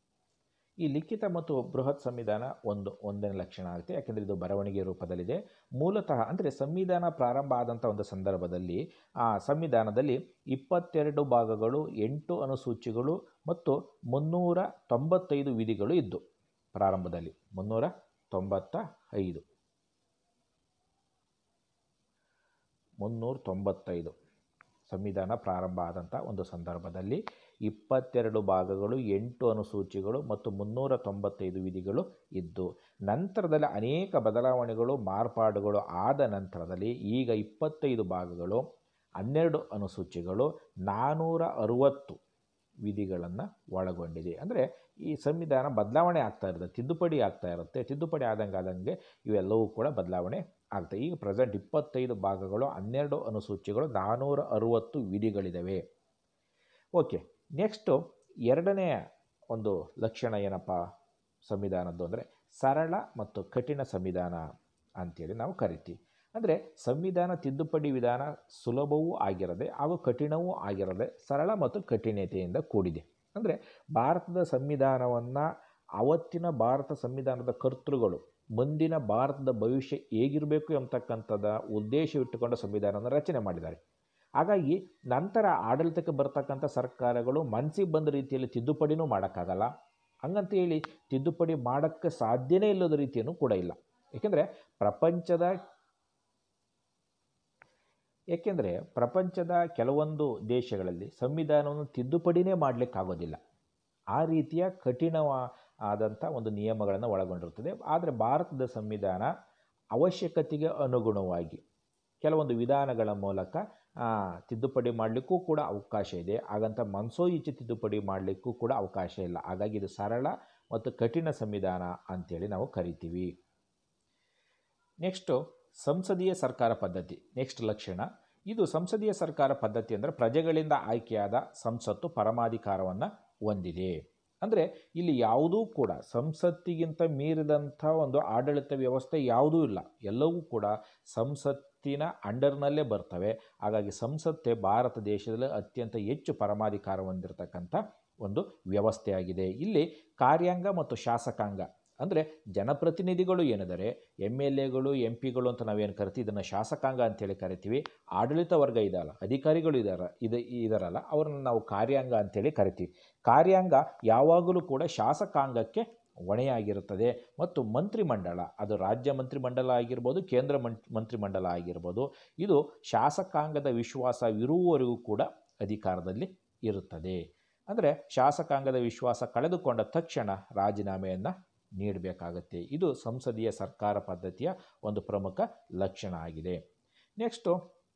ಈ ಲಿಖಿತ ಮತ್ತು ಬೃಹತ್ ಸಂವಿಧಾನ ಒಂದು ಒಂದನೇ ಲಕ್ಷಣ ಆಗುತ್ತೆ ಯಾಕೆಂದರೆ ಇದು ಬರವಣಿಗೆ ರೂಪದಲ್ಲಿದೆ ಮೂಲತಃ ಅಂದರೆ ಸಂವಿಧಾನ ಪ್ರಾರಂಭ ಆದಂಥ ಒಂದು ಸಂದರ್ಭದಲ್ಲಿ ಆ ಸಂವಿಧಾನದಲ್ಲಿ ಇಪ್ಪತ್ತೆರಡು ಭಾಗಗಳು ಎಂಟು ಅನುಸೂಚಿಗಳು ಮತ್ತು ಮುನ್ನೂರ ತೊಂಬತ್ತೈದು ವಿಧಿಗಳು ಇದ್ದು ಪ್ರಾರಂಭದಲ್ಲಿ ಮುನ್ನೂರ ತೊಂಬತ್ತ ಐದು ಮುನ್ನೂರ ತೊಂಬತ್ತೈದು ಸಂವಿಧಾನ ಪ್ರಾರಂಭ ಆದಂಥ ಒಂದು ಸಂದರ್ಭದಲ್ಲಿ ಇಪ್ಪತ್ತೆರಡು ಭಾಗಗಳು ಎಂಟು ಅನುಸೂಚಿಗಳು ಮತ್ತು ಮುನ್ನೂರ ತೊಂಬತ್ತೈದು ವಿಧಿಗಳು ಇದ್ದು ನಂತರದಲ್ಲಿ ಅನೇಕ ಬದಲಾವಣೆಗಳು ಮಾರ್ಪಾಡುಗಳು ಆದ ನಂತರದಲ್ಲಿ ಈಗ ಇಪ್ಪತ್ತೈದು ಭಾಗಗಳು ಹನ್ನೆರಡು ಅನುಸೂಚಿಗಳು ನಾನ್ನೂರ ಅರುವತ್ತು ವಿಧಿಗಳನ್ನು ಒಳಗೊಂಡಿದೆ ಅಂದರೆ ಈ ಸಂವಿಧಾನ ಬದಲಾವಣೆ ಆಗ್ತಾ ಇರುತ್ತೆ ತಿದ್ದುಪಡಿ ಆಗ್ತಾ ಇರುತ್ತೆ ತಿದ್ದುಪಡಿ ಆದಂಗೆ ಆದಂಗೆ ಇವೆಲ್ಲವೂ ಕೂಡ ಬದಲಾವಣೆ ಆಗ್ತವೆ ಈಗ ಪ್ರೆಸೆಂಟ್ ಇಪ್ಪತ್ತೈದು ಭಾಗಗಳು ಹನ್ನೆರಡು ಅನುಸೂಚಿಗಳು ನಾನ್ನೂರ ಅರುವತ್ತು ವಿಧಿಗಳಿದ್ದಾವೆ ಓಕೆ ನೆಕ್ಸ್ಟು ಎರಡನೆಯ ಒಂದು ಲಕ್ಷಣ ಏನಪ್ಪ ಸಂವಿಧಾನದ್ದು ಅಂದರೆ ಸರಳ ಮತ್ತು ಕಠಿಣ ಸಂವಿಧಾನ ಅಂಥೇಳಿ ನಾವು ಕರಿತೀವಿ ಅಂದರೆ ಸಂವಿಧಾನ ತಿದ್ದುಪಡಿ ವಿಧಾನ ಸುಲಭವೂ ಆಗಿರದೆ ಹಾಗೂ ಕಠಿಣವೂ ಆಗಿರದೆ ಸರಳ ಮತ್ತು ಕಠಿಣತೆಯಿಂದ ಕೂಡಿದೆ ಅಂದರೆ ಭಾರತದ ಸಂವಿಧಾನವನ್ನು ಅವತ್ತಿನ ಭಾರತ ಸಂವಿಧಾನದ ಕರ್ತೃಗಳು ಮುಂದಿನ ಭಾರತದ ಭವಿಷ್ಯ ಹೇಗಿರಬೇಕು ಎಂಬತಕ್ಕಂಥದ ಉದ್ದೇಶವಿಟ್ಟುಕೊಂಡು ಸಂವಿಧಾನವನ್ನು ರಚನೆ ಮಾಡಿದ್ದಾರೆ ಹಾಗಾಗಿ ನಂತರ ಆಡಳಿತಕ್ಕೆ ಬರ್ತಕ್ಕಂಥ ಸರ್ಕಾರಗಳು ಮನಸ್ಸಿಗೆ ಬಂದ ರೀತಿಯಲ್ಲಿ ತಿದ್ದುಪಡಿನೂ ಮಾಡೋಕ್ಕಾಗಲ್ಲ ಹಂಗಂತ ಹೇಳಿ ತಿದ್ದುಪಡಿ ಮಾಡೋಕ್ಕೆ ಸಾಧ್ಯನೇ ಇಲ್ಲದ ರೀತಿಯೂ ಕೂಡ ಇಲ್ಲ ಏಕೆಂದರೆ ಪ್ರಪಂಚದ ಏಕೆಂದರೆ ಪ್ರಪಂಚದ ಕೆಲವೊಂದು ದೇಶಗಳಲ್ಲಿ ಸಂವಿಧಾನವನ್ನು ತಿದ್ದುಪಡಿನೇ ಮಾಡಲಿಕ್ಕಾಗೋದಿಲ್ಲ ಆ ರೀತಿಯ ಕಠಿಣ ಆದಂಥ ಒಂದು ನಿಯಮಗಳನ್ನು ಒಳಗೊಂಡಿರುತ್ತದೆ ಆದರೆ ಭಾರತದ ಸಂವಿಧಾನ ಅವಶ್ಯಕತೆಗೆ ಅನುಗುಣವಾಗಿ ಕೆಲವೊಂದು ವಿಧಾನಗಳ ಮೂಲಕ ತಿದ್ದುಪಡಿ ಮಾಡಲಿಕ್ಕೂ ಕೂಡ ಅವಕಾಶ ಇದೆ ಹಾಗಂತ ಮನಸೋ ಇಚ್ಛೆ ತಿದ್ದುಪಡಿ ಮಾಡಲಿಕ್ಕೂ ಕೂಡ ಅವಕಾಶ ಇಲ್ಲ ಹಾಗಾಗಿ ಇದು ಸರಳ ಮತ್ತು ಕಠಿಣ ಸಂವಿಧಾನ ಅಂತೇಳಿ ನಾವು ಕರಿತೀವಿ ನೆಕ್ಸ್ಟು ಸಂಸದೀಯ ಸರ್ಕಾರ ಪದ್ಧತಿ ನೆಕ್ಸ್ಟ್ ಲಕ್ಷಣ ಇದು ಸಂಸದೀಯ ಸರ್ಕಾರ ಪದ್ಧತಿ ಅಂದರೆ ಪ್ರಜೆಗಳಿಂದ ಆಯ್ಕೆಯಾದ ಸಂಸತ್ತು ಪರಮಾಧಿಕಾರವನ್ನು ಹೊಂದಿದೆ ಅಂದರೆ ಇಲ್ಲಿ ಯಾವುದೂ ಕೂಡ ಸಂಸತ್ತಿಗಿಂತ ಮೀರಿದಂಥ ಒಂದು ಆಡಳಿತ ವ್ಯವಸ್ಥೆ ಯಾವುದೂ ಇಲ್ಲ ಎಲ್ಲವೂ ಕೂಡ ಸಂಸತ್ತಿನ ಅಂಡರ್ನಲ್ಲೇ ಬರ್ತವೆ ಹಾಗಾಗಿ ಸಂಸತ್ತೇ ಭಾರತ ದೇಶದಲ್ಲಿ ಅತ್ಯಂತ ಹೆಚ್ಚು ಪರಮಾಧಿಕಾರ ಹೊಂದಿರತಕ್ಕಂಥ ಒಂದು ವ್ಯವಸ್ಥೆಯಾಗಿದೆ ಇಲ್ಲಿ ಕಾರ್ಯಾಂಗ ಮತ್ತು ಶಾಸಕಾಂಗ ಅಂದರೆ ಜನಪ್ರತಿನಿಧಿಗಳು ಏನಿದ್ದಾರೆ ಎಮ್ ಎಲ್ ಎಗಳು ಎಂ ಪಿಗಳು ಅಂತ ನಾವೇನು ಕರಿತೀವಿ ಇದನ್ನು ಶಾಸಕಾಂಗ ಅಂತೇಳಿ ಕರಿತೀವಿ ಆಡಳಿತ ವರ್ಗ ಇದಲ್ಲ ಅಧಿಕಾರಿಗಳು ಇದಾರ ಇದು ಇದರಲ್ಲ ಅವ್ರನ್ನ ನಾವು ಕಾರ್ಯಾಂಗ ಅಂತೇಳಿ ಕರಿತೀವಿ ಕಾರ್ಯಾಂಗ ಯಾವಾಗಲೂ ಕೂಡ ಶಾಸಕಾಂಗಕ್ಕೆ ಹೊಣೆಯಾಗಿರುತ್ತದೆ ಮತ್ತು ಮಂತ್ರಿಮಂಡಲ ಅದು ರಾಜ್ಯ ಮಂತ್ರಿಮಂಡಲ ಆಗಿರ್ಬೋದು ಕೇಂದ್ರ ಮಂತ್ರಿಮಂಡಲ ಆಗಿರ್ಬೋದು ಇದು ಶಾಸಕಾಂಗದ ವಿಶ್ವಾಸವಿರುವವರೆಗೂ ಕೂಡ ಅಧಿಕಾರದಲ್ಲಿ ಇರುತ್ತದೆ ಅಂದರೆ ಶಾಸಕಾಂಗದ ವಿಶ್ವಾಸ ಕಳೆದುಕೊಂಡ ತಕ್ಷಣ ರಾಜೀನಾಮೆಯನ್ನು ನೀಡಬೇಕಾಗತ್ತೆ ಇದು ಸಂಸದೀಯ ಸರ್ಕಾರ ಪದ್ಧತಿಯ ಒಂದು ಪ್ರಮುಖ ಲಕ್ಷಣ ಆಗಿದೆ ನೆಕ್ಸ್ಟು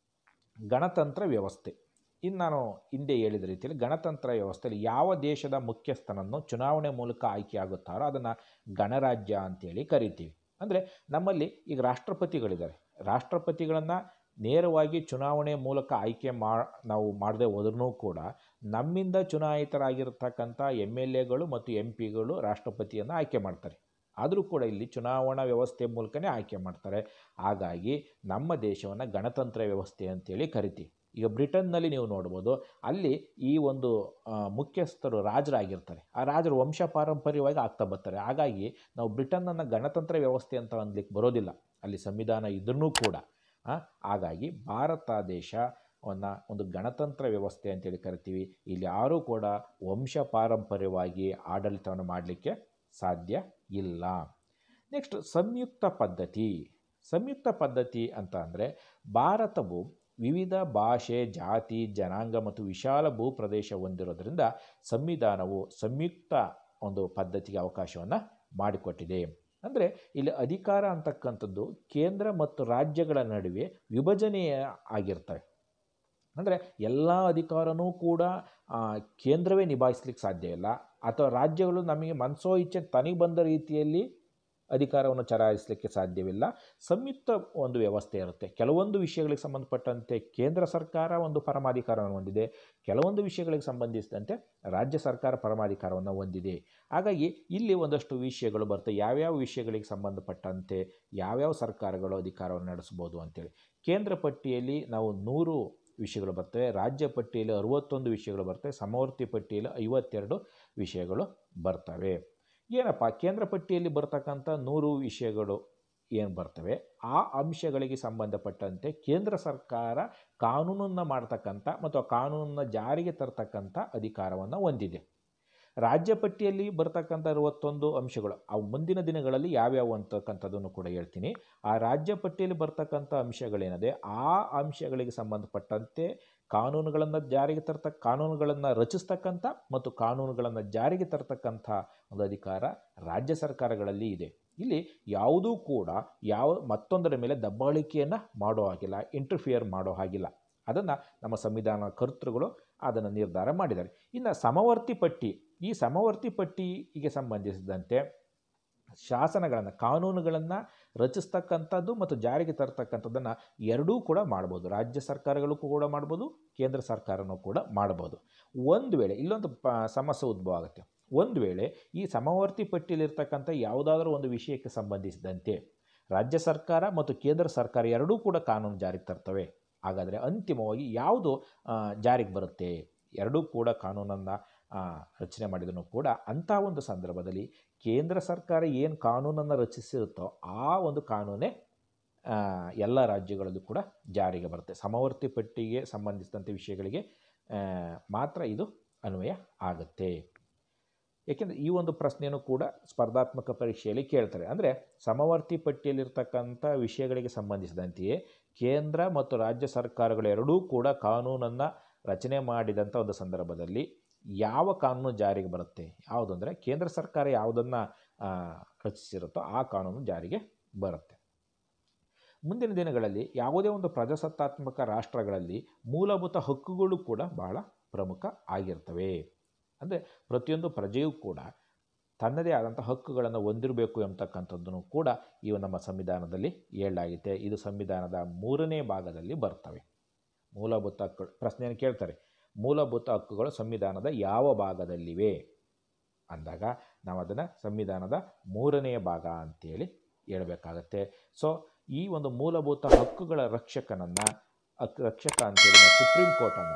ಗಣತಂತ್ರ ವ್ಯವಸ್ಥೆ ಇನ್ನು ನಾನು ಹಿಂದೆ ಹೇಳಿದ ರೀತಿಯಲ್ಲಿ ಗಣತಂತ್ರ ವ್ಯವಸ್ಥೆಯಲ್ಲಿ ಯಾವ ದೇಶದ ಮುಖ್ಯಸ್ಥನನ್ನು ಚುನಾವಣೆ ಮೂಲಕ ಆಯ್ಕೆಯಾಗುತ್ತಾರೋ ಅದನ್ನು ಗಣರಾಜ್ಯ ಅಂತೇಳಿ ಕರಿತೀವಿ ಅಂದರೆ ನಮ್ಮಲ್ಲಿ ಈಗ ರಾಷ್ಟ್ರಪತಿಗಳಿದ್ದಾರೆ ರಾಷ್ಟ್ರಪತಿಗಳನ್ನು ನೇರವಾಗಿ ಚುನಾವಣೆ ಮೂಲಕ ಆಯ್ಕೆ ಮಾ ನಾವು ಮಾಡದೆ ಹೋದ್ರೂ ಕೂಡ ನಮ್ಮಿಂದ ಚುನಾಯಿತರಾಗಿರ್ತಕ್ಕಂಥ ಎಮ್ ಎಲ್ ಎಗಳು ಮತ್ತು ಎಂ ಪಿಗಳು ರಾಷ್ಟ್ರಪತಿಯನ್ನು ಆಯ್ಕೆ ಮಾಡ್ತಾರೆ ಆದರೂ ಕೂಡ ಇಲ್ಲಿ ಚುನಾವಣಾ ವ್ಯವಸ್ಥೆ ಮೂಲಕನೇ ಆಯ್ಕೆ ಮಾಡ್ತಾರೆ ಹಾಗಾಗಿ ನಮ್ಮ ದೇಶವನ್ನು ಗಣತಂತ್ರ ವ್ಯವಸ್ಥೆ ಅಂತೇಳಿ ಕರಿತೀವಿ ಈಗ ಬ್ರಿಟನ್ನಲ್ಲಿ ನೀವು ನೋಡ್ಬೋದು ಅಲ್ಲಿ ಈ ಒಂದು ಮುಖ್ಯಸ್ಥರು ರಾಜರಾಗಿರ್ತಾರೆ ಆ ರಾಜರು ವಂಶ ಪಾರಂಪರ್ಯವಾಗಿ ಆಗ್ತಾ ಬರ್ತಾರೆ ಹಾಗಾಗಿ ನಾವು ಬ್ರಿಟನ್ನನ್ನು ಗಣತಂತ್ರ ವ್ಯವಸ್ಥೆ ಅಂತ ಅನ್ಲಿಕ್ಕೆ ಬರೋದಿಲ್ಲ ಅಲ್ಲಿ ಸಂವಿಧಾನ ಇದ್ರೂ ಕೂಡ ಹಾಗಾಗಿ ಭಾರತ ದೇಶವನ್ನು ಒಂದು ಗಣತಂತ್ರ ವ್ಯವಸ್ಥೆ ಅಂತೇಳಿ ಕರಿತೀವಿ ಇಲ್ಲಿ ಯಾರೂ ಕೂಡ ವಂಶ ಪಾರಂಪರ್ಯವಾಗಿ ಆಡಳಿತವನ್ನು ಮಾಡಲಿಕ್ಕೆ ಸಾಧ್ಯ ಇಲ್ಲ ನೆಕ್ಸ್ಟ್ ಸಂಯುಕ್ತ ಪದ್ಧತಿ ಸಂಯುಕ್ತ ಪದ್ಧತಿ ಅಂತ ಅಂದರೆ ಭಾರತವು ವಿವಿಧ ಭಾಷೆ ಜಾತಿ ಜನಾಂಗ ಮತ್ತು ವಿಶಾಲ ಭೂಪ್ರದೇಶ ಹೊಂದಿರೋದ್ರಿಂದ ಸಂವಿಧಾನವು ಸಂಯುಕ್ತ ಒಂದು ಪದ್ಧತಿಗೆ ಅವಕಾಶವನ್ನು ಮಾಡಿಕೊಟ್ಟಿದೆ ಅಂದರೆ ಇಲ್ಲಿ ಅಧಿಕಾರ ಅಂತಕ್ಕಂಥದ್ದು ಕೇಂದ್ರ ಮತ್ತು ರಾಜ್ಯಗಳ ನಡುವೆ ವಿಭಜನೆಯ ಆಗಿರ್ತವೆ ಅಂದರೆ ಎಲ್ಲ ಅಧಿಕಾರನೂ ಕೂಡ ಕೇಂದ್ರವೇ ನಿಭಾಯಿಸ್ಲಿಕ್ಕೆ ಸಾಧ್ಯ ಇಲ್ಲ ಅಥವಾ ರಾಜ್ಯಗಳು ನಮಗೆ ಮನಸೋ ಇಚ್ಛೆ ತನಗೆ ಬಂದ ರೀತಿಯಲ್ಲಿ ಅಧಿಕಾರವನ್ನು ಚಲಾಯಿಸಲಿಕ್ಕೆ ಸಾಧ್ಯವಿಲ್ಲ ಸಂಯುಕ್ತ ಒಂದು ವ್ಯವಸ್ಥೆ ಇರುತ್ತೆ ಕೆಲವೊಂದು ವಿಷಯಗಳಿಗೆ ಸಂಬಂಧಪಟ್ಟಂತೆ ಕೇಂದ್ರ ಸರ್ಕಾರ ಒಂದು ಪರಮಾಧಿಕಾರವನ್ನು ಹೊಂದಿದೆ ಕೆಲವೊಂದು ವಿಷಯಗಳಿಗೆ ಸಂಬಂಧಿಸಿದಂತೆ ರಾಜ್ಯ ಸರ್ಕಾರ ಪರಮಾಧಿಕಾರವನ್ನು ಹೊಂದಿದೆ ಹಾಗಾಗಿ ಇಲ್ಲಿ ಒಂದಷ್ಟು ವಿಷಯಗಳು ಬರ್ತವೆ ಯಾವ್ಯಾವ ವಿಷಯಗಳಿಗೆ ಸಂಬಂಧಪಟ್ಟಂತೆ ಯಾವ್ಯಾವ ಸರ್ಕಾರಗಳು ಅಧಿಕಾರವನ್ನು ನಡೆಸ್ಬೋದು ಅಂತೇಳಿ ಕೇಂದ್ರ ಪಟ್ಟಿಯಲ್ಲಿ ನಾವು ನೂರು ವಿಷಯಗಳು ಬರ್ತವೆ ರಾಜ್ಯ ಪಟ್ಟಿಯಲ್ಲಿ ಅರುವತ್ತೊಂದು ವಿಷಯಗಳು ಬರ್ತವೆ ಸಮವರ್ತಿ ಪಟ್ಟಿಯಲ್ಲಿ ಐವತ್ತೆರಡು ವಿಷಯಗಳು ಬರ್ತವೆ ಏನಪ್ಪ ಕೇಂದ್ರ ಪಟ್ಟಿಯಲ್ಲಿ ಬರ್ತಕ್ಕಂಥ ನೂರು ವಿಷಯಗಳು ಏನು ಬರ್ತವೆ ಆ ಅಂಶಗಳಿಗೆ ಸಂಬಂಧಪಟ್ಟಂತೆ ಕೇಂದ್ರ ಸರ್ಕಾರ ಕಾನೂನನ್ನು ಮಾಡ್ತಕ್ಕಂಥ ಮತ್ತು ಆ ಕಾನೂನನ್ನು ಜಾರಿಗೆ ತರ್ತಕ್ಕಂಥ ಅಧಿಕಾರವನ್ನು ಹೊಂದಿದೆ ರಾಜ್ಯ ಪಟ್ಟಿಯಲ್ಲಿ ಬರ್ತಕ್ಕಂಥ ಅರವತ್ತೊಂದು ಅಂಶಗಳು ಅವು ಮುಂದಿನ ದಿನಗಳಲ್ಲಿ ಯಾವ್ಯಾವು ಅಂತಕ್ಕಂಥದ್ದನ್ನು ಕೂಡ ಹೇಳ್ತೀನಿ ಆ ರಾಜ್ಯ ಪಟ್ಟಿಯಲ್ಲಿ ಬರ್ತಕ್ಕಂಥ ಅಂಶಗಳೇನಿದೆ ಆ ಅಂಶಗಳಿಗೆ ಸಂಬಂಧಪಟ್ಟಂತೆ ಕಾನೂನುಗಳನ್ನು ಜಾರಿಗೆ ತರ್ತ ಕಾನೂನುಗಳನ್ನು ರಚಿಸ್ತಕ್ಕಂಥ ಮತ್ತು ಕಾನೂನುಗಳನ್ನು ಜಾರಿಗೆ ತರ್ತಕ್ಕಂಥ ಒಂದು ಅಧಿಕಾರ ರಾಜ್ಯ ಸರ್ಕಾರಗಳಲ್ಲಿ ಇದೆ ಇಲ್ಲಿ ಯಾವುದೂ ಕೂಡ ಯಾವ ಮತ್ತೊಂದರ ಮೇಲೆ ದಬ್ಬಾಳಿಕೆಯನ್ನು ಮಾಡೋ ಹಾಗಿಲ್ಲ ಇಂಟರ್ಫಿಯರ್ ಮಾಡೋ ಹಾಗಿಲ್ಲ ಅದನ್ನು ನಮ್ಮ ಸಂವಿಧಾನ ಕರ್ತೃಗಳು ಅದನ್ನು ನಿರ್ಧಾರ ಮಾಡಿದ್ದಾರೆ ಇನ್ನು ಸಮವರ್ತಿ ಪಟ್ಟಿ ಈ ಸಮವರ್ತಿ ಪಟ್ಟಿಗೆ ಸಂಬಂಧಿಸಿದಂತೆ ಶಾಸನಗಳನ್ನು ಕಾನೂನುಗಳನ್ನು ರಚಿಸ್ತಕ್ಕಂಥದ್ದು ಮತ್ತು ಜಾರಿಗೆ ತರ್ತಕ್ಕಂಥದ್ದನ್ನು ಎರಡೂ ಕೂಡ ಮಾಡ್ಬೋದು ರಾಜ್ಯ ಸರ್ಕಾರಗಳು ಕೂಡ ಮಾಡ್ಬೋದು ಕೇಂದ್ರ ಸರ್ಕಾರನೂ ಕೂಡ ಮಾಡ್ಬೋದು ಒಂದು ವೇಳೆ ಇಲ್ಲೊಂದು ಪ ಸಮಸ್ಯೆ ಉದ್ಭವ ಆಗುತ್ತೆ ಒಂದು ವೇಳೆ ಈ ಸಮವರ್ತಿ ಪಟ್ಟಿಯಲ್ಲಿರ್ತಕ್ಕಂಥ ಯಾವುದಾದ್ರೂ ಒಂದು ವಿಷಯಕ್ಕೆ ಸಂಬಂಧಿಸಿದಂತೆ ರಾಜ್ಯ ಸರ್ಕಾರ ಮತ್ತು ಕೇಂದ್ರ ಸರ್ಕಾರ ಎರಡೂ ಕೂಡ ಕಾನೂನು ಜಾರಿಗೆ ತರ್ತವೆ ಹಾಗಾದರೆ ಅಂತಿಮವಾಗಿ ಯಾವುದು ಆ, ಜಾರಿಗೆ ಬರುತ್ತೆ ಎರಡೂ ಕೂಡ ಕಾನೂನನ್ನು ರಚನೆ ಮಾಡಿದನು ಕೂಡ ಅಂಥ ಒಂದು ಸಂದರ್ಭದಲ್ಲಿ ಕೇಂದ್ರ ಸರ್ಕಾರ ಏನು ಕಾನೂನನ್ನು ರಚಿಸಿರುತ್ತೋ ಆ ಒಂದು ಕಾನೂನೇ ಆ, ಎಲ್ಲ ರಾಜ್ಯಗಳಲ್ಲೂ ಕೂಡ ಜಾರಿಗೆ ಬರುತ್ತೆ ಸಮವರ್ತಿ ಪಟ್ಟಿಗೆ ಸಂಬಂಧಿಸಿದಂಥ ವಿಷಯಗಳಿಗೆ ಆ, ಮಾತ್ರ ಇದು ಅನ್ವಯ ಆಗುತ್ತೆ ಏಕೆಂದರೆ ಈ ಒಂದು ಪ್ರಶ್ನೆಯನ್ನು ಕೂಡ ಸ್ಪರ್ಧಾತ್ಮಕ ಪರೀಕ್ಷೆಯಲ್ಲಿ ಕೇಳ್ತಾರೆ ಅಂದರೆ ಸಮವರ್ತಿ ಪಟ್ಟಿಯಲ್ಲಿರ್ತಕ್ಕಂಥ ವಿಷಯಗಳಿಗೆ ಸಂಬಂಧಿಸಿದಂತೆಯೇ ಕೇಂದ್ರ ಮತ್ತು ರಾಜ್ಯ ಸರ್ಕಾರಗಳೆರಡೂ ಕೂಡ ಕಾನೂನನ್ನು ರಚನೆ ಮಾಡಿದಂಥ ಒಂದು ಸಂದರ್ಭದಲ್ಲಿ ಯಾವ ಕಾನೂನು ಜಾರಿಗೆ ಬರುತ್ತೆ ಯಾವುದು ಅಂದರೆ ಕೇಂದ್ರ ಸರ್ಕಾರ ಯಾವುದನ್ನು ರಚಿಸಿರುತ್ತೋ ಆ ಕಾನೂನು ಜಾರಿಗೆ ಬರುತ್ತೆ ಮುಂದಿನ ದಿನಗಳಲ್ಲಿ ಯಾವುದೇ ಒಂದು ಪ್ರಜಾಸತ್ತಾತ್ಮಕ ರಾಷ್ಟ್ರಗಳಲ್ಲಿ ಮೂಲಭೂತ ಹಕ್ಕುಗಳು ಕೂಡ ಬಹಳ ಪ್ರಮುಖ ಆಗಿರ್ತವೆ ಅಂದರೆ ಪ್ರತಿಯೊಂದು ಪ್ರಜೆಯೂ ಕೂಡ ತನ್ನದೇ ಆದಂಥ ಹಕ್ಕುಗಳನ್ನು ಹೊಂದಿರಬೇಕು ಎಂಬತಕ್ಕಂಥದ್ದನ್ನು ಕೂಡ ಈ ನಮ್ಮ ಸಂವಿಧಾನದಲ್ಲಿ ಹೇಳಲಾಗಿದೆ ಇದು ಸಂವಿಧಾನದ ಮೂರನೇ ಭಾಗದಲ್ಲಿ ಬರ್ತವೆ ಮೂಲಭೂತ ಹಕ್ಕುಗಳು ಪ್ರಶ್ನೆಯನ್ನು ಕೇಳ್ತಾರೆ ಮೂಲಭೂತ ಹಕ್ಕುಗಳು ಸಂವಿಧಾನದ ಯಾವ ಭಾಗದಲ್ಲಿವೆ ಅಂದಾಗ ನಾವು ಅದನ್ನು ಸಂವಿಧಾನದ ಮೂರನೆಯ ಭಾಗ ಅಂತೇಳಿ ಹೇಳಬೇಕಾಗತ್ತೆ ಸೊ ಈ ಒಂದು ಮೂಲಭೂತ ಹಕ್ಕುಗಳ ರಕ್ಷಕನನ್ನು ಹಕ್ ರಕ್ಷಕ ಅಂತೇಳಿ ನಾವು ಸುಪ್ರೀಂ ಕೋರ್ಟನ್ನು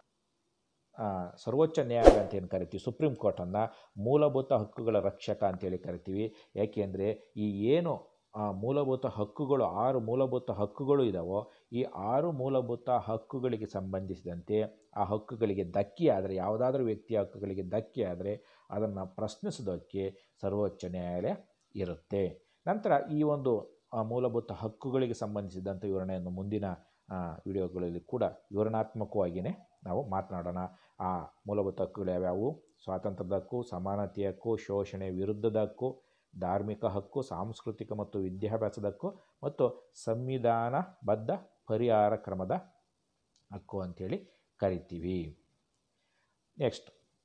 ಸರ್ವೋಚ್ಚ ನ್ಯಾಯಾಲಯ ಅಂತ ಏನು ಕರಿತೀವಿ ಸುಪ್ರೀಂ ಕೋರ್ಟನ್ನು ಮೂಲಭೂತ ಹಕ್ಕುಗಳ ರಕ್ಷಕ ಅಂತೇಳಿ ಕರಿತೀವಿ ಯಾಕೆಂದರೆ ಈ ಏನು ಆ ಮೂಲಭೂತ ಹಕ್ಕುಗಳು ಆರು ಮೂಲಭೂತ ಹಕ್ಕುಗಳು ಇದ್ದಾವೋ ಈ ಆರು ಮೂಲಭೂತ ಹಕ್ಕುಗಳಿಗೆ ಸಂಬಂಧಿಸಿದಂತೆ ಆ ಹಕ್ಕುಗಳಿಗೆ ಧಕ್ಕೆ ಆದರೆ ಯಾವುದಾದ್ರೂ ವ್ಯಕ್ತಿಯ ಹಕ್ಕುಗಳಿಗೆ ಧಕ್ಕೆ ಆದರೆ ಅದನ್ನು ಪ್ರಶ್ನಿಸೋದಕ್ಕೆ ಸರ್ವೋಚ್ಚ ನ್ಯಾಯಾಲಯ ಇರುತ್ತೆ ನಂತರ ಈ ಒಂದು ಆ ಮೂಲಭೂತ ಹಕ್ಕುಗಳಿಗೆ ಸಂಬಂಧಿಸಿದಂಥ ವಿವರಣೆಯನ್ನು ಮುಂದಿನ ವಿಡಿಯೋಗಳಲ್ಲಿ ಕೂಡ ವಿವರಣಾತ್ಮಕವಾಗಿಯೇ ನಾವು ಮಾತನಾಡೋಣ ಆ ಮೂಲಭೂತ ಹಕ್ಕುಗಳು ಯಾವ್ಯಾವು ಸ್ವಾತಂತ್ರ್ಯದ ಹಕ್ಕು ಸಮಾನತೆಯ ಹಕ್ಕು ಶೋಷಣೆ ವಿರುದ್ಧದ ಹಕ್ಕು ಧಾರ್ಮಿಕ ಹಕ್ಕು ಸಾಂಸ್ಕೃತಿಕ ಮತ್ತು ವಿದ್ಯಾಭ್ಯಾಸದ ಹಕ್ಕು ಮತ್ತು ಸಂವಿಧಾನಬದ್ಧ ಪರಿಹಾರ ಕ್ರಮದ ಹಕ್ಕು ಅಂಥೇಳಿ ಕರಿತೀವಿ ನೆಕ್ಸ್ಟ್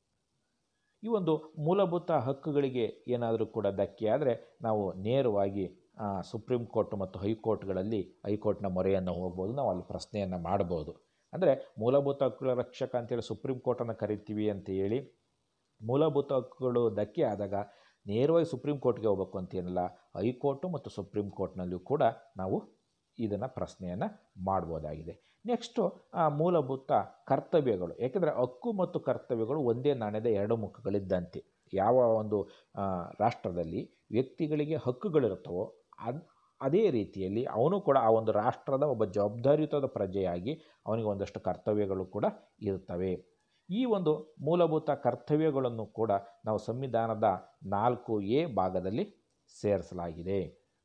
ಈ ಒಂದು ಮೂಲಭೂತ ಹಕ್ಕುಗಳಿಗೆ ಏನಾದರೂ ಕೂಡ ಧಕ್ಕೆ ಆದರೆ ನಾವು ನೇರವಾಗಿ ಆ, ಸುಪ್ರೀಂ ಕೋರ್ಟ್ ಮತ್ತು ಹೈಕೋರ್ಟ್ಗಳಲ್ಲಿ ಹೈಕೋರ್ಟ್ನ ಮೊರೆಯನ್ನು ಹೋಗ್ಬೋದು ನಾವು ಅಲ್ಲಿ ಪ್ರಶ್ನೆಯನ್ನು ಮಾಡ್ಬೋದು ಅಂದರೆ ಮೂಲಭೂತ ಹಕ್ಕುಗಳ ರಕ್ಷಕ ಅಂತೇಳಿ ಸುಪ್ರೀಂ ಕೋರ್ಟನ್ನು ಕರಿತೀವಿ ಅಂತ ಹೇಳಿ ಮೂಲಭೂತ ಹಕ್ಕುಗಳು ಧಕ್ಕೆ ಆದಾಗ ನೇರವಾಗಿ ಸುಪ್ರೀಂ ಕೋರ್ಟ್ಗೆ ಹೋಗ್ಬೇಕು ಅಂತೇನಿಲ್ಲ ಹೈಕೋರ್ಟು ಮತ್ತು ಸುಪ್ರೀಂ ಕೋರ್ಟ್ನಲ್ಲಿಯೂ ಕೂಡ ನಾವು ಇದನ್ನು ಪ್ರಶ್ನೆಯನ್ನು ಮಾಡ್ಬೋದಾಗಿದೆ ನೆಕ್ಸ್ಟು ಆ ಮೂಲಭೂತ ಕರ್ತವ್ಯಗಳು ಏಕೆಂದರೆ ಹಕ್ಕು ಮತ್ತು ಕರ್ತವ್ಯಗಳು ಒಂದೇ ನಾಣ್ಯದ ಎರಡು ಮುಖಗಳಿದ್ದಂತೆ ಯಾವ ಒಂದು ಆ, ರಾಷ್ಟ್ರದಲ್ಲಿ ವ್ಯಕ್ತಿಗಳಿಗೆ ಹಕ್ಕುಗಳಿರುತ್ತವೋ ಅದು ಅದೇ ರೀತಿಯಲ್ಲಿ ಅವನು ಕೂಡ ಆ ಒಂದು ರಾಷ್ಟ್ರದ ಒಬ್ಬ ಜವಾಬ್ದಾರಿಯುತದ ಪ್ರಜೆಯಾಗಿ ಅವನಿಗೆ ಒಂದಷ್ಟು ಕರ್ತವ್ಯಗಳು ಕೂಡ ಇರುತ್ತವೆ ಈ ಒಂದು ಮೂಲಭೂತ ಕರ್ತವ್ಯಗಳನ್ನು ಕೂಡ ನಾವು ಸಂವಿಧಾನದ ನಾಲ್ಕು ಎ ಭಾಗದಲ್ಲಿ ಸೇರಿಸಲಾಗಿದೆ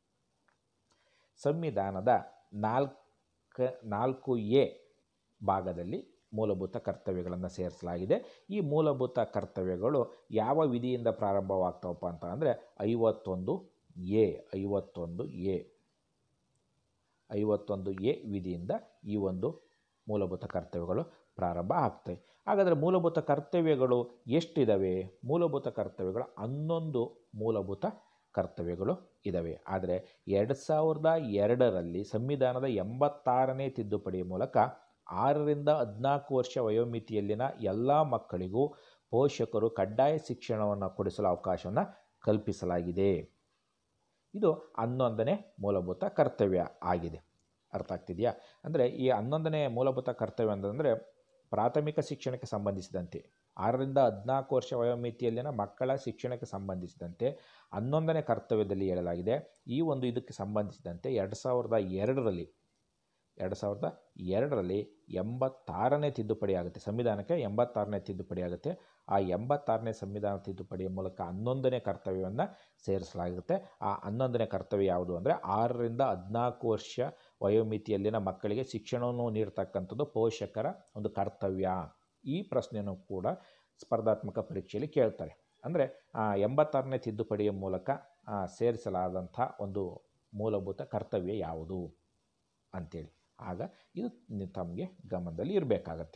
ಸಂವಿಧಾನದ ನಾಲ್ಕ ನಾಲ್ಕು ಎ ಭಾಗದಲ್ಲಿ ಮೂಲಭೂತ ಕರ್ತವ್ಯಗಳನ್ನು ಸೇರಿಸಲಾಗಿದೆ ಈ ಮೂಲಭೂತ ಕರ್ತವ್ಯಗಳು ಯಾವ ವಿಧಿಯಿಂದ ಪ್ರಾರಂಭವಾಗ್ತಾವಪ್ಪ ಅಂತ ಅಂದರೆ ಐವತ್ತೊಂದು ಎ ಐವತ್ತೊಂದು ಎ ಐವತ್ತೊಂದು ಎ ವಿಧಿಯಿಂದ ಈ ಒಂದು ಮೂಲಭೂತ ಕರ್ತವ್ಯಗಳು ಪ್ರಾರಂಭ ಆಗ್ತವೆ ಹಾಗಾದರೆ ಮೂಲಭೂತ ಕರ್ತವ್ಯಗಳು ಎಷ್ಟಿದ್ದಾವೆ ಮೂಲಭೂತ ಕರ್ತವ್ಯಗಳು ಹನ್ನೊಂದು ಮೂಲಭೂತ ಕರ್ತವ್ಯಗಳು ಇದ್ದಾವೆ ಆದರೆ ಎರಡು ಸಾವಿರದ ಎರಡರಲ್ಲಿ ಸಂವಿಧಾನದ ಎಂಬತ್ತಾರನೇ ತಿದ್ದುಪಡಿಯ ಮೂಲಕ ಆರರಿಂದ ಹದಿನಾಲ್ಕು ವರ್ಷ ವಯೋಮಿತಿಯಲ್ಲಿನ ಎಲ್ಲ ಮಕ್ಕಳಿಗೂ ಪೋಷಕರು ಕಡ್ಡಾಯ ಶಿಕ್ಷಣವನ್ನು ಕೊಡಿಸಲು ಅವಕಾಶವನ್ನು ಕಲ್ಪಿಸಲಾಗಿದೆ ಇದು ಹನ್ನೊಂದನೇ ಮೂಲಭೂತ ಕರ್ತವ್ಯ ಆಗಿದೆ ಅರ್ಥ ಆಗ್ತಿದೆಯಾ ಅಂದರೆ ಈ ಹನ್ನೊಂದನೇ ಮೂಲಭೂತ ಕರ್ತವ್ಯ ಅಂತಂದರೆ ಪ್ರಾಥಮಿಕ ಶಿಕ್ಷಣಕ್ಕೆ ಸಂಬಂಧಿಸಿದಂತೆ ಆರರಿಂದ ಹದಿನಾಲ್ಕು ವರ್ಷ ವಯೋಮಿತಿಯಲ್ಲಿನ ಮಕ್ಕಳ ಶಿಕ್ಷಣಕ್ಕೆ ಸಂಬಂಧಿಸಿದಂತೆ ಹನ್ನೊಂದನೇ ಕರ್ತವ್ಯದಲ್ಲಿ ಹೇಳಲಾಗಿದೆ ಈ ಒಂದು ಇದಕ್ಕೆ ಸಂಬಂಧಿಸಿದಂತೆ ಎರಡು ಸಾವಿರದ ಎರಡರಲ್ಲಿ ಎರಡು ಸಾವಿರದ ಎರಡರಲ್ಲಿ ಎಂಬತ್ತಾರನೇ ತಿದ್ದುಪಡಿ ಆಗುತ್ತೆ ಸಂವಿಧಾನಕ್ಕೆ ಎಂಬತ್ತಾರನೇ ತಿದ್ದುಪಡಿ ಆಗುತ್ತೆ ಆ ಎಂಬತ್ತಾರನೇ ಸಂವಿಧಾನ ತಿದ್ದುಪಡಿಯ ಮೂಲಕ ಹನ್ನೊಂದನೇ ಕರ್ತವ್ಯವನ್ನು ಸೇರಿಸಲಾಗುತ್ತೆ ಆ ಹನ್ನೊಂದನೇ ಕರ್ತವ್ಯ ಯಾವುದು ಅಂದರೆ ಆರರಿಂದ ಹದಿನಾಲ್ಕು ವರ್ಷ ವಯೋಮಿತಿಯಲ್ಲಿನ ಮಕ್ಕಳಿಗೆ ಶಿಕ್ಷಣವನ್ನು ನೀಡ್ತಕ್ಕಂಥದ್ದು ಪೋಷಕರ ಒಂದು ಕರ್ತವ್ಯ ಈ ಪ್ರಶ್ನೆಯನ್ನು ಕೂಡ ಸ್ಪರ್ಧಾತ್ಮಕ ಪರೀಕ್ಷೆಯಲ್ಲಿ ಕೇಳ್ತಾರೆ ಅಂದರೆ ಎಂಬತ್ತಾರನೇ ತಿದ್ದುಪಡಿಯ ಮೂಲಕ ಆ, ಸೇರಿಸಲಾದಂಥ ಒಂದು ಮೂಲಭೂತ ಕರ್ತವ್ಯ ಯಾವುದು ಅಂತೇಳಿ ಆಗ ಇದು ನಿ- ತಮಗೆ ಗಮನದಲ್ಲಿ ಇರಬೇಕಾಗತ್ತೆ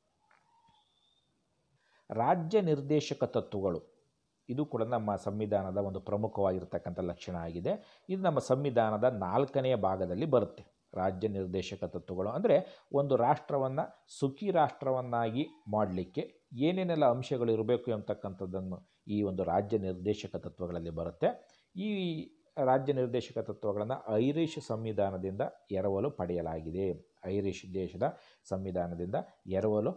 ರಾಜ್ಯ ನಿರ್ದೇಶಕ ತತ್ವಗಳು ಇದು ಕೂಡ ನಮ್ಮ ಸಂವಿಧಾನದ ಒಂದು ಪ್ರಮುಖವಾಗಿರ್ತಕ್ಕಂಥ ಲಕ್ಷಣ ಆಗಿದೆ ಇದು ನಮ್ಮ ಸಂವಿಧಾನದ ನಾಲ್ಕನೆಯ ಭಾಗದಲ್ಲಿ ಬರುತ್ತೆ ರಾಜ್ಯ ನಿರ್ದೇಶಕ ತತ್ವಗಳು ಅಂದರೆ ಒಂದು ರಾಷ್ಟ್ರವನ್ನು ಸುಖಿ ರಾಷ್ಟ್ರವನ್ನಾಗಿ ಮಾಡಲಿಕ್ಕೆ ಏನೇನೆಲ್ಲ ಅಂಶಗಳು ಇರಬೇಕು ಎಂಬತಕ್ಕಂಥದ್ದನ್ನು ಈ ಒಂದು ರಾಜ್ಯ ನಿರ್ದೇಶಕ ತತ್ವಗಳಲ್ಲಿ ಬರುತ್ತೆ ಈ ರಾಜ್ಯ ನಿರ್ದೇಶಕ ತತ್ವಗಳನ್ನು ಐರಿಷ್ ಸಂವಿಧಾನದಿಂದ ಎರವಲು ಪಡೆಯಲಾಗಿದೆ ಐರಿಷ್ ದೇಶದ ಸಂವಿಧಾನದಿಂದ ಎರವಲು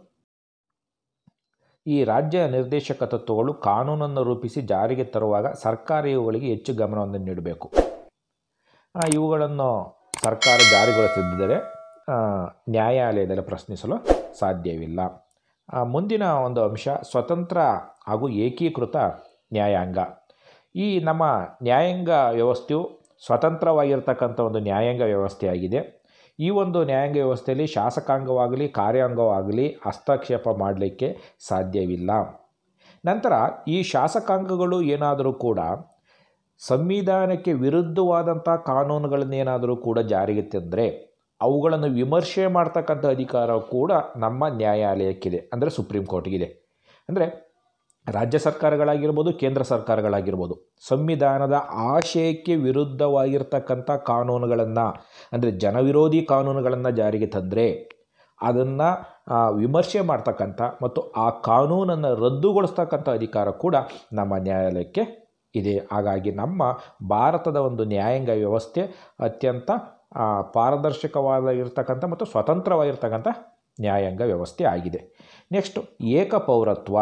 ಈ ರಾಜ್ಯ ನಿರ್ದೇಶಕ ತತ್ವಗಳು ಕಾನೂನನ್ನು ರೂಪಿಸಿ ಜಾರಿಗೆ ತರುವಾಗ ಸರ್ಕಾರ ಇವುಗಳಿಗೆ ಹೆಚ್ಚು ಗಮನವನ್ನು ನೀಡಬೇಕು ಆ, ಇವುಗಳನ್ನು ಸರ್ಕಾರ ಜಾರಿಗೊಳಿಸದಿದ್ದರೆ ಆ, ನ್ಯಾಯಾಲಯದಲ್ಲಿ ಪ್ರಶ್ನಿಸಲು ಸಾಧ್ಯವಿಲ್ಲ ಆ, ಮುಂದಿನ ಒಂದು ಅಂಶ ಸ್ವತಂತ್ರ ಹಾಗೂ ಏಕೀಕೃತ ನ್ಯಾಯಾಂಗ ಈ ನಮ್ಮ ನ್ಯಾಯಾಂಗ ವ್ಯವಸ್ಥೆಯು ಸ್ವತಂತ್ರವಾಗಿರ್ತಕ್ಕಂಥ ಒಂದು ನ್ಯಾಯಾಂಗ ವ್ಯವಸ್ಥೆಯಾಗಿದೆ ಈ ಒಂದು ನ್ಯಾಯಾಂಗ ವ್ಯವಸ್ಥೆಯಲ್ಲಿ ಶಾಸಕಾಂಗವಾಗಲಿ ಕಾರ್ಯಾಂಗವಾಗಲಿ ಹಸ್ತಕ್ಷೇಪ ಮಾಡಲಿಕ್ಕೆ ಸಾಧ್ಯವಿಲ್ಲ ನಂತರ ಈ ಶಾಸಕಾಂಗಗಳು ಏನಾದರೂ ಕೂಡ ಸಂವಿಧಾನಕ್ಕೆ ವಿರುದ್ಧವಾದಂಥ ಕಾನೂನುಗಳನ್ನೇನಾದರೂ ಕೂಡ ಜಾರಿಗೆ ತಂದರೆ ಅವುಗಳನ್ನು ವಿಮರ್ಶೆ ಮಾಡ್ತಕ್ಕಂಥ ಅಧಿಕಾರ ಕೂಡ ನಮ್ಮ ನ್ಯಾಯಾಲಯಕ್ಕಿದೆ ಅಂದರೆ ಸುಪ್ರೀಂ ಕೋರ್ಟ್ಗಿದೆ ಅಂದರೆ ರಾಜ್ಯ ಸರ್ಕಾರಗಳಾಗಿರ್ಬೋದು ಕೇಂದ್ರ ಸರ್ಕಾರಗಳಾಗಿರ್ಬೋದು ಸಂವಿಧಾನದ ಆಶಯಕ್ಕೆ ವಿರುದ್ಧವಾಗಿರ್ತಕ್ಕಂಥ ಕಾನೂನುಗಳನ್ನು ಅಂದರೆ ಜನವಿರೋಧಿ ಕಾನೂನುಗಳನ್ನು ಜಾರಿಗೆ ತಂದರೆ ಅದನ್ನು ವಿಮರ್ಶೆ ಮಾಡ್ತಕ್ಕಂಥ ಮತ್ತು ಆ ಕಾನೂನನ್ನು ರದ್ದುಗೊಳಿಸ್ತಕ್ಕಂಥ ಅಧಿಕಾರ ಕೂಡ ನಮ್ಮ ನ್ಯಾಯಾಲಯಕ್ಕೆ ಇದೆ ಹಾಗಾಗಿ ನಮ್ಮ ಭಾರತದ ಒಂದು ನ್ಯಾಯಾಂಗ ವ್ಯವಸ್ಥೆ ಅತ್ಯಂತ ಆ, ಪಾರದರ್ಶಕವಾಗಿರ್ತಕ್ಕಂಥ ಮತ್ತು ಸ್ವತಂತ್ರವಾಗಿರ್ತಕ್ಕಂಥ ನ್ಯಾಯಾಂಗ ವ್ಯವಸ್ಥೆ ಆಗಿದೆ ನೆಕ್ಸ್ಟ್ ಏಕಪೌರತ್ವ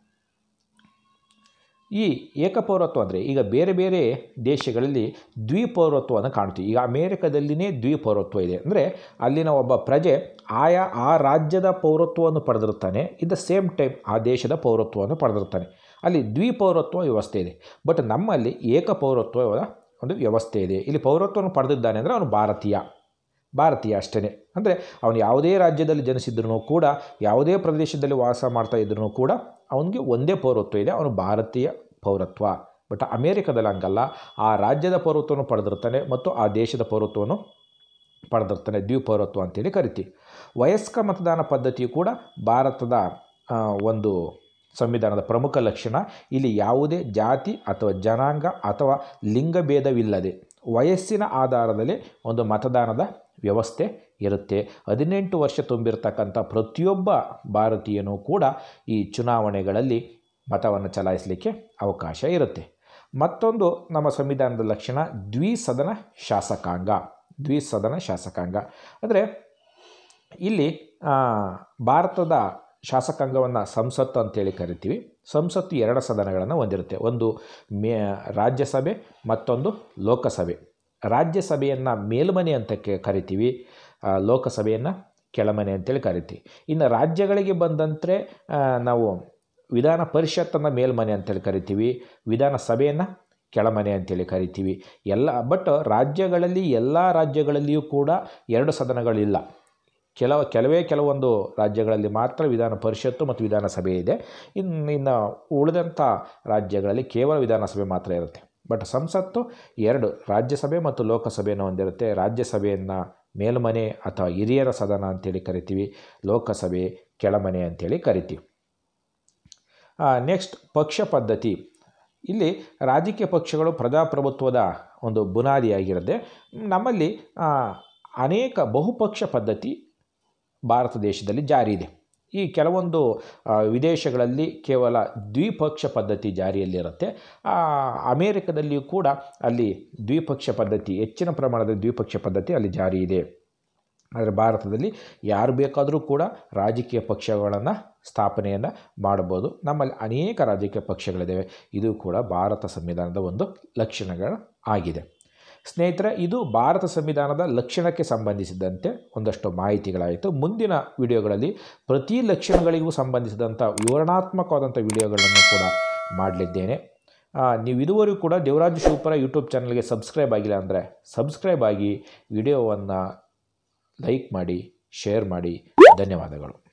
ಈ ಏಕಪೌರತ್ವ ಅಂದರೆ ಈಗ ಬೇರೆ ಬೇರೆ ದೇಶಗಳಲ್ಲಿ ದ್ವಿಪೌರತ್ವವನ್ನು ಕಾಣ್ತೀವಿ ಈಗ ಅಮೇರಿಕದಲ್ಲಿನೇ ದ್ವಿಪೌರತ್ವ ಇದೆ ಅಂದರೆ ಅಲ್ಲಿನ ಒಬ್ಬ ಪ್ರಜೆ ಆಯಾ ಆ ರಾಜ್ಯದ ಪೌರತ್ವವನ್ನು ಪಡೆದಿರ್ತಾನೆ ಇನ್ ದ ಸೇಮ್ ಟೈಮ್ ಆ ದೇಶದ ಪೌರತ್ವವನ್ನು ಪಡೆದಿರ್ತಾನೆ ಅಲ್ಲಿ ದ್ವಿಪೌರತ್ವ ವ್ಯವಸ್ಥೆ ಇದೆ ಬಟ್ ನಮ್ಮಲ್ಲಿ ಏಕಪೌರತ್ವದ ಒಂದು ವ್ಯವಸ್ಥೆ ಇದೆ ಇಲ್ಲಿ ಪೌರತ್ವವನ್ನು ಪಡೆದಿದ್ದಾನೆ ಅಂದರೆ ಅವನು ಭಾರತೀಯ ಭಾರತೀಯ ಅಷ್ಟೇ ಅಂದರೆ ಅವನು ಯಾವುದೇ ರಾಜ್ಯದಲ್ಲಿ ಜನಿಸಿದ್ರೂ ಕೂಡ ಯಾವುದೇ ಪ್ರದೇಶದಲ್ಲಿ ವಾಸ ಮಾಡ್ತಾ ಇದ್ರೂ ಕೂಡ ಅವನಿಗೆ ಒಂದೇ ಪೌರತ್ವ ಇದೆ ಅವನು ಭಾರತೀಯ ಪೌರತ್ವ ಬಟ್ ಅಮೇರಿಕದಲ್ಲಿ ಹಂಗಲ್ಲ ಆ ರಾಜ್ಯದ ಪೌರತ್ವವನ್ನು ಪಡೆದಿರ್ತಾನೆ ಮತ್ತು ಆ ದೇಶದ ಪೌರತ್ವವನ್ನು ಪಡೆದಿರ್ತಾನೆ ದ್ವಿಪೌರತ್ವ ಅಂತೇಳಿ ಕರಿತೀವಿ ವಯಸ್ಕ ಮತದಾನ ಪದ್ಧತಿಯು ಕೂಡ ಭಾರತದ ಆ, ಒಂದು ಸಂವಿಧಾನದ ಪ್ರಮುಖ ಲಕ್ಷಣ ಇಲ್ಲಿ ಯಾವುದೇ ಜಾತಿ ಅಥವಾ ಜನಾಂಗ ಅಥವಾ ಲಿಂಗಭೇದವಿಲ್ಲದೆ ವಯಸ್ಸಿನ ಆಧಾರದಲ್ಲಿ ಒಂದು ಮತದಾನದ ವ್ಯವಸ್ಥೆ ಇರುತ್ತೆ ಹದಿನೆಂಟು ವರ್ಷ ತುಂಬಿರ್ತಕ್ಕಂಥ ಪ್ರತಿಯೊಬ್ಬ ಭಾರತೀಯನೂ ಕೂಡ ಈ ಚುನಾವಣೆಗಳಲ್ಲಿ ಮತವನ್ನು ಚಲಾಯಿಸಲಿಕ್ಕೆ ಅವಕಾಶ ಇರುತ್ತೆ ಮತ್ತೊಂದು ನಮ್ಮ ಸಂವಿಧಾನದ ಲಕ್ಷಣ ದ್ವಿಸದನ ಶಾಸಕಾಂಗ ದ್ವಿಸದನ ಶಾಸಕಾಂಗ ಅಂದರೆ ಇಲ್ಲಿ ಆ, ಭಾರತದ ಶಾಸಕಾಂಗವನ್ನು ಸಂಸತ್ತು ಅಂತೇಳಿ ಕರಿತೀವಿ ಸಂಸತ್ತು ಎರಡು ಸದನಗಳನ್ನು ಹೊಂದಿರುತ್ತೆ ಒಂದು ಮೇ ರಾಜ್ಯಸಭೆ ಮತ್ತೊಂದು ಲೋಕಸಭೆ ರಾಜ್ಯಸಭೆಯನ್ನು ಮೇಲ್ಮನೆ ಅಂತ ಕೆ- ಕರಿತೀವಿ ಆ, ಲೋಕಸಭೆಯನ್ನು ಕೆಳಮನೆ ಅಂತೇಳಿ ಕರಿತೀವಿ ಇನ್ನು ರಾಜ್ಯಗಳಿಗೆ ಬಂದಂತೆ ಆ, ನಾವು ವಿಧಾನ ಪರಿಷತ್ತನ್ನು ಮೇಲ್ಮನೆ ಅಂತೇಳಿ ಕರಿತೀವಿ ವಿಧಾನಸಭೆಯನ್ನು ಕೆಳಮನೆ ಅಂತೇಳಿ ಕರಿತೀವಿ ಎಲ್ಲ ಬಟ್ ರಾಜ್ಯಗಳಲ್ಲಿ ಎಲ್ಲ ರಾಜ್ಯಗಳಲ್ಲಿಯೂ ಕೂಡ ಎರಡು ಸದನಗಳಿಲ್ಲ ಕೆಲವು ಕೆಲವೇ ಕೆಲವೊಂದು ರಾಜ್ಯಗಳಲ್ಲಿ ಮಾತ್ರ ವಿಧಾನ ಪರಿಷತ್ತು ಮತ್ತು ವಿಧಾನಸಭೆ ಇದೆ ಇನ್ನು ಇನ್ನು ಉಳಿದಂಥ ರಾಜ್ಯಗಳಲ್ಲಿ ಕೇವಲ ವಿಧಾನಸಭೆ ಮಾತ್ರ ಇರುತ್ತೆ ಬಟ್ ಸಂಸತ್ತು ಎರಡು ರಾಜ್ಯಸಭೆ ಮತ್ತು ಲೋಕಸಭೆಯನ್ನು ಹೊಂದಿರುತ್ತೆ ರಾಜ್ಯಸಭೆಯನ್ನು ಮೇಲ್ಮನೆ ಅಥವಾ ಹಿರಿಯರ ಸದನ ಅಂತೇಳಿ ಕರಿತೀವಿ ಲೋಕಸಭೆ ಕೆಳಮನೆ ಅಂತೇಳಿ ಕರಿತೀವಿ ನೆಕ್ಸ್ಟ್ ಪಕ್ಷ ಪದ್ಧತಿ ಇಲ್ಲಿ ರಾಜಕೀಯ ಪಕ್ಷಗಳು ಪ್ರಜಾಪ್ರಭುತ್ವದ ಒಂದು ಬುನಾದಿಯಾಗಿರುತ್ತೆ ನಮ್ಮಲ್ಲಿ ಆ, ಅನೇಕ ಬಹುಪಕ್ಷ ಪದ್ಧತಿ ಭಾರತ ದೇಶದಲ್ಲಿ ಜಾರಿ ಇದೆ ಈ ಕೆಲವೊಂದು ಆ, ವಿದೇಶಗಳಲ್ಲಿ ಕೇವಲ ದ್ವಿಪಕ್ಷ ಪದ್ಧತಿ ಜಾರಿಯಲ್ಲಿರುತ್ತೆ ಆ, ಅಮೇರಿಕದಲ್ಲಿಯೂ ಕೂಡ ಅಲ್ಲಿ ದ್ವಿಪಕ್ಷ ಪದ್ಧತಿ ಹೆಚ್ಚಿನ ಪ್ರಮಾಣದ ದ್ವಿಪಕ್ಷ ಪದ್ಧತಿ ಅಲ್ಲಿ ಜಾರಿ ಇದೆ ಆದರೆ ಭಾರತದಲ್ಲಿ ಯಾರು ಬೇಕಾದರೂ ಕೂಡ ರಾಜಕೀಯ ಪಕ್ಷಗಳನ್ನು ಸ್ಥಾಪನೆಯನ್ನು ಮಾಡ್ಬೋದು ನಮ್ಮಲ್ಲಿ ಅನೇಕ ರಾಜಕೀಯ ಪಕ್ಷಗಳಿದ್ದಾವೆ ಇದು ಕೂಡ ಭಾರತ ಸಂವಿಧಾನದ ಒಂದು ಲಕ್ಷಣಗಳು ಆಗಿದೆ ಸ್ನೇಹಿತರೆ ಇದು ಭಾರತ ಸಂವಿಧಾನದ ಲಕ್ಷಣಕ್ಕೆ ಸಂಬಂಧಿಸಿದಂತೆ ಒಂದಷ್ಟು ಮಾಹಿತಿಗಳಾಯಿತು ಮುಂದಿನ ವಿಡಿಯೋಗಳಲ್ಲಿ ಪ್ರತಿ ಲಕ್ಷಣಗಳಿಗೂ ಸಂಬಂಧಿಸಿದಂಥ ವಿವರಣಾತ್ಮಕವಾದಂಥ ವಿಡಿಯೋಗಳನ್ನು ಕೂಡ ಮಾಡಲಿದ್ದೇನೆ ಆ, ನೀವು ಇದುವರೆಗೂ ಕೂಡ ದೇವರಾಜ್ ಶಿವಪುರ ಯೂಟ್ಯೂಬ್ ಚಾನಲ್ಗೆ ಸಬ್ಸ್ಕ್ರೈಬ್ ಆಗಿಲ್ಲ ಅಂದರೆ ಸಬ್ಸ್ಕ್ರೈಬ್ ಆಗಿ ವಿಡಿಯೋವನ್ನು ಲೈಕ್ ಮಾಡಿ ಶೇರ್ ಮಾಡಿ ಧನ್ಯವಾದಗಳು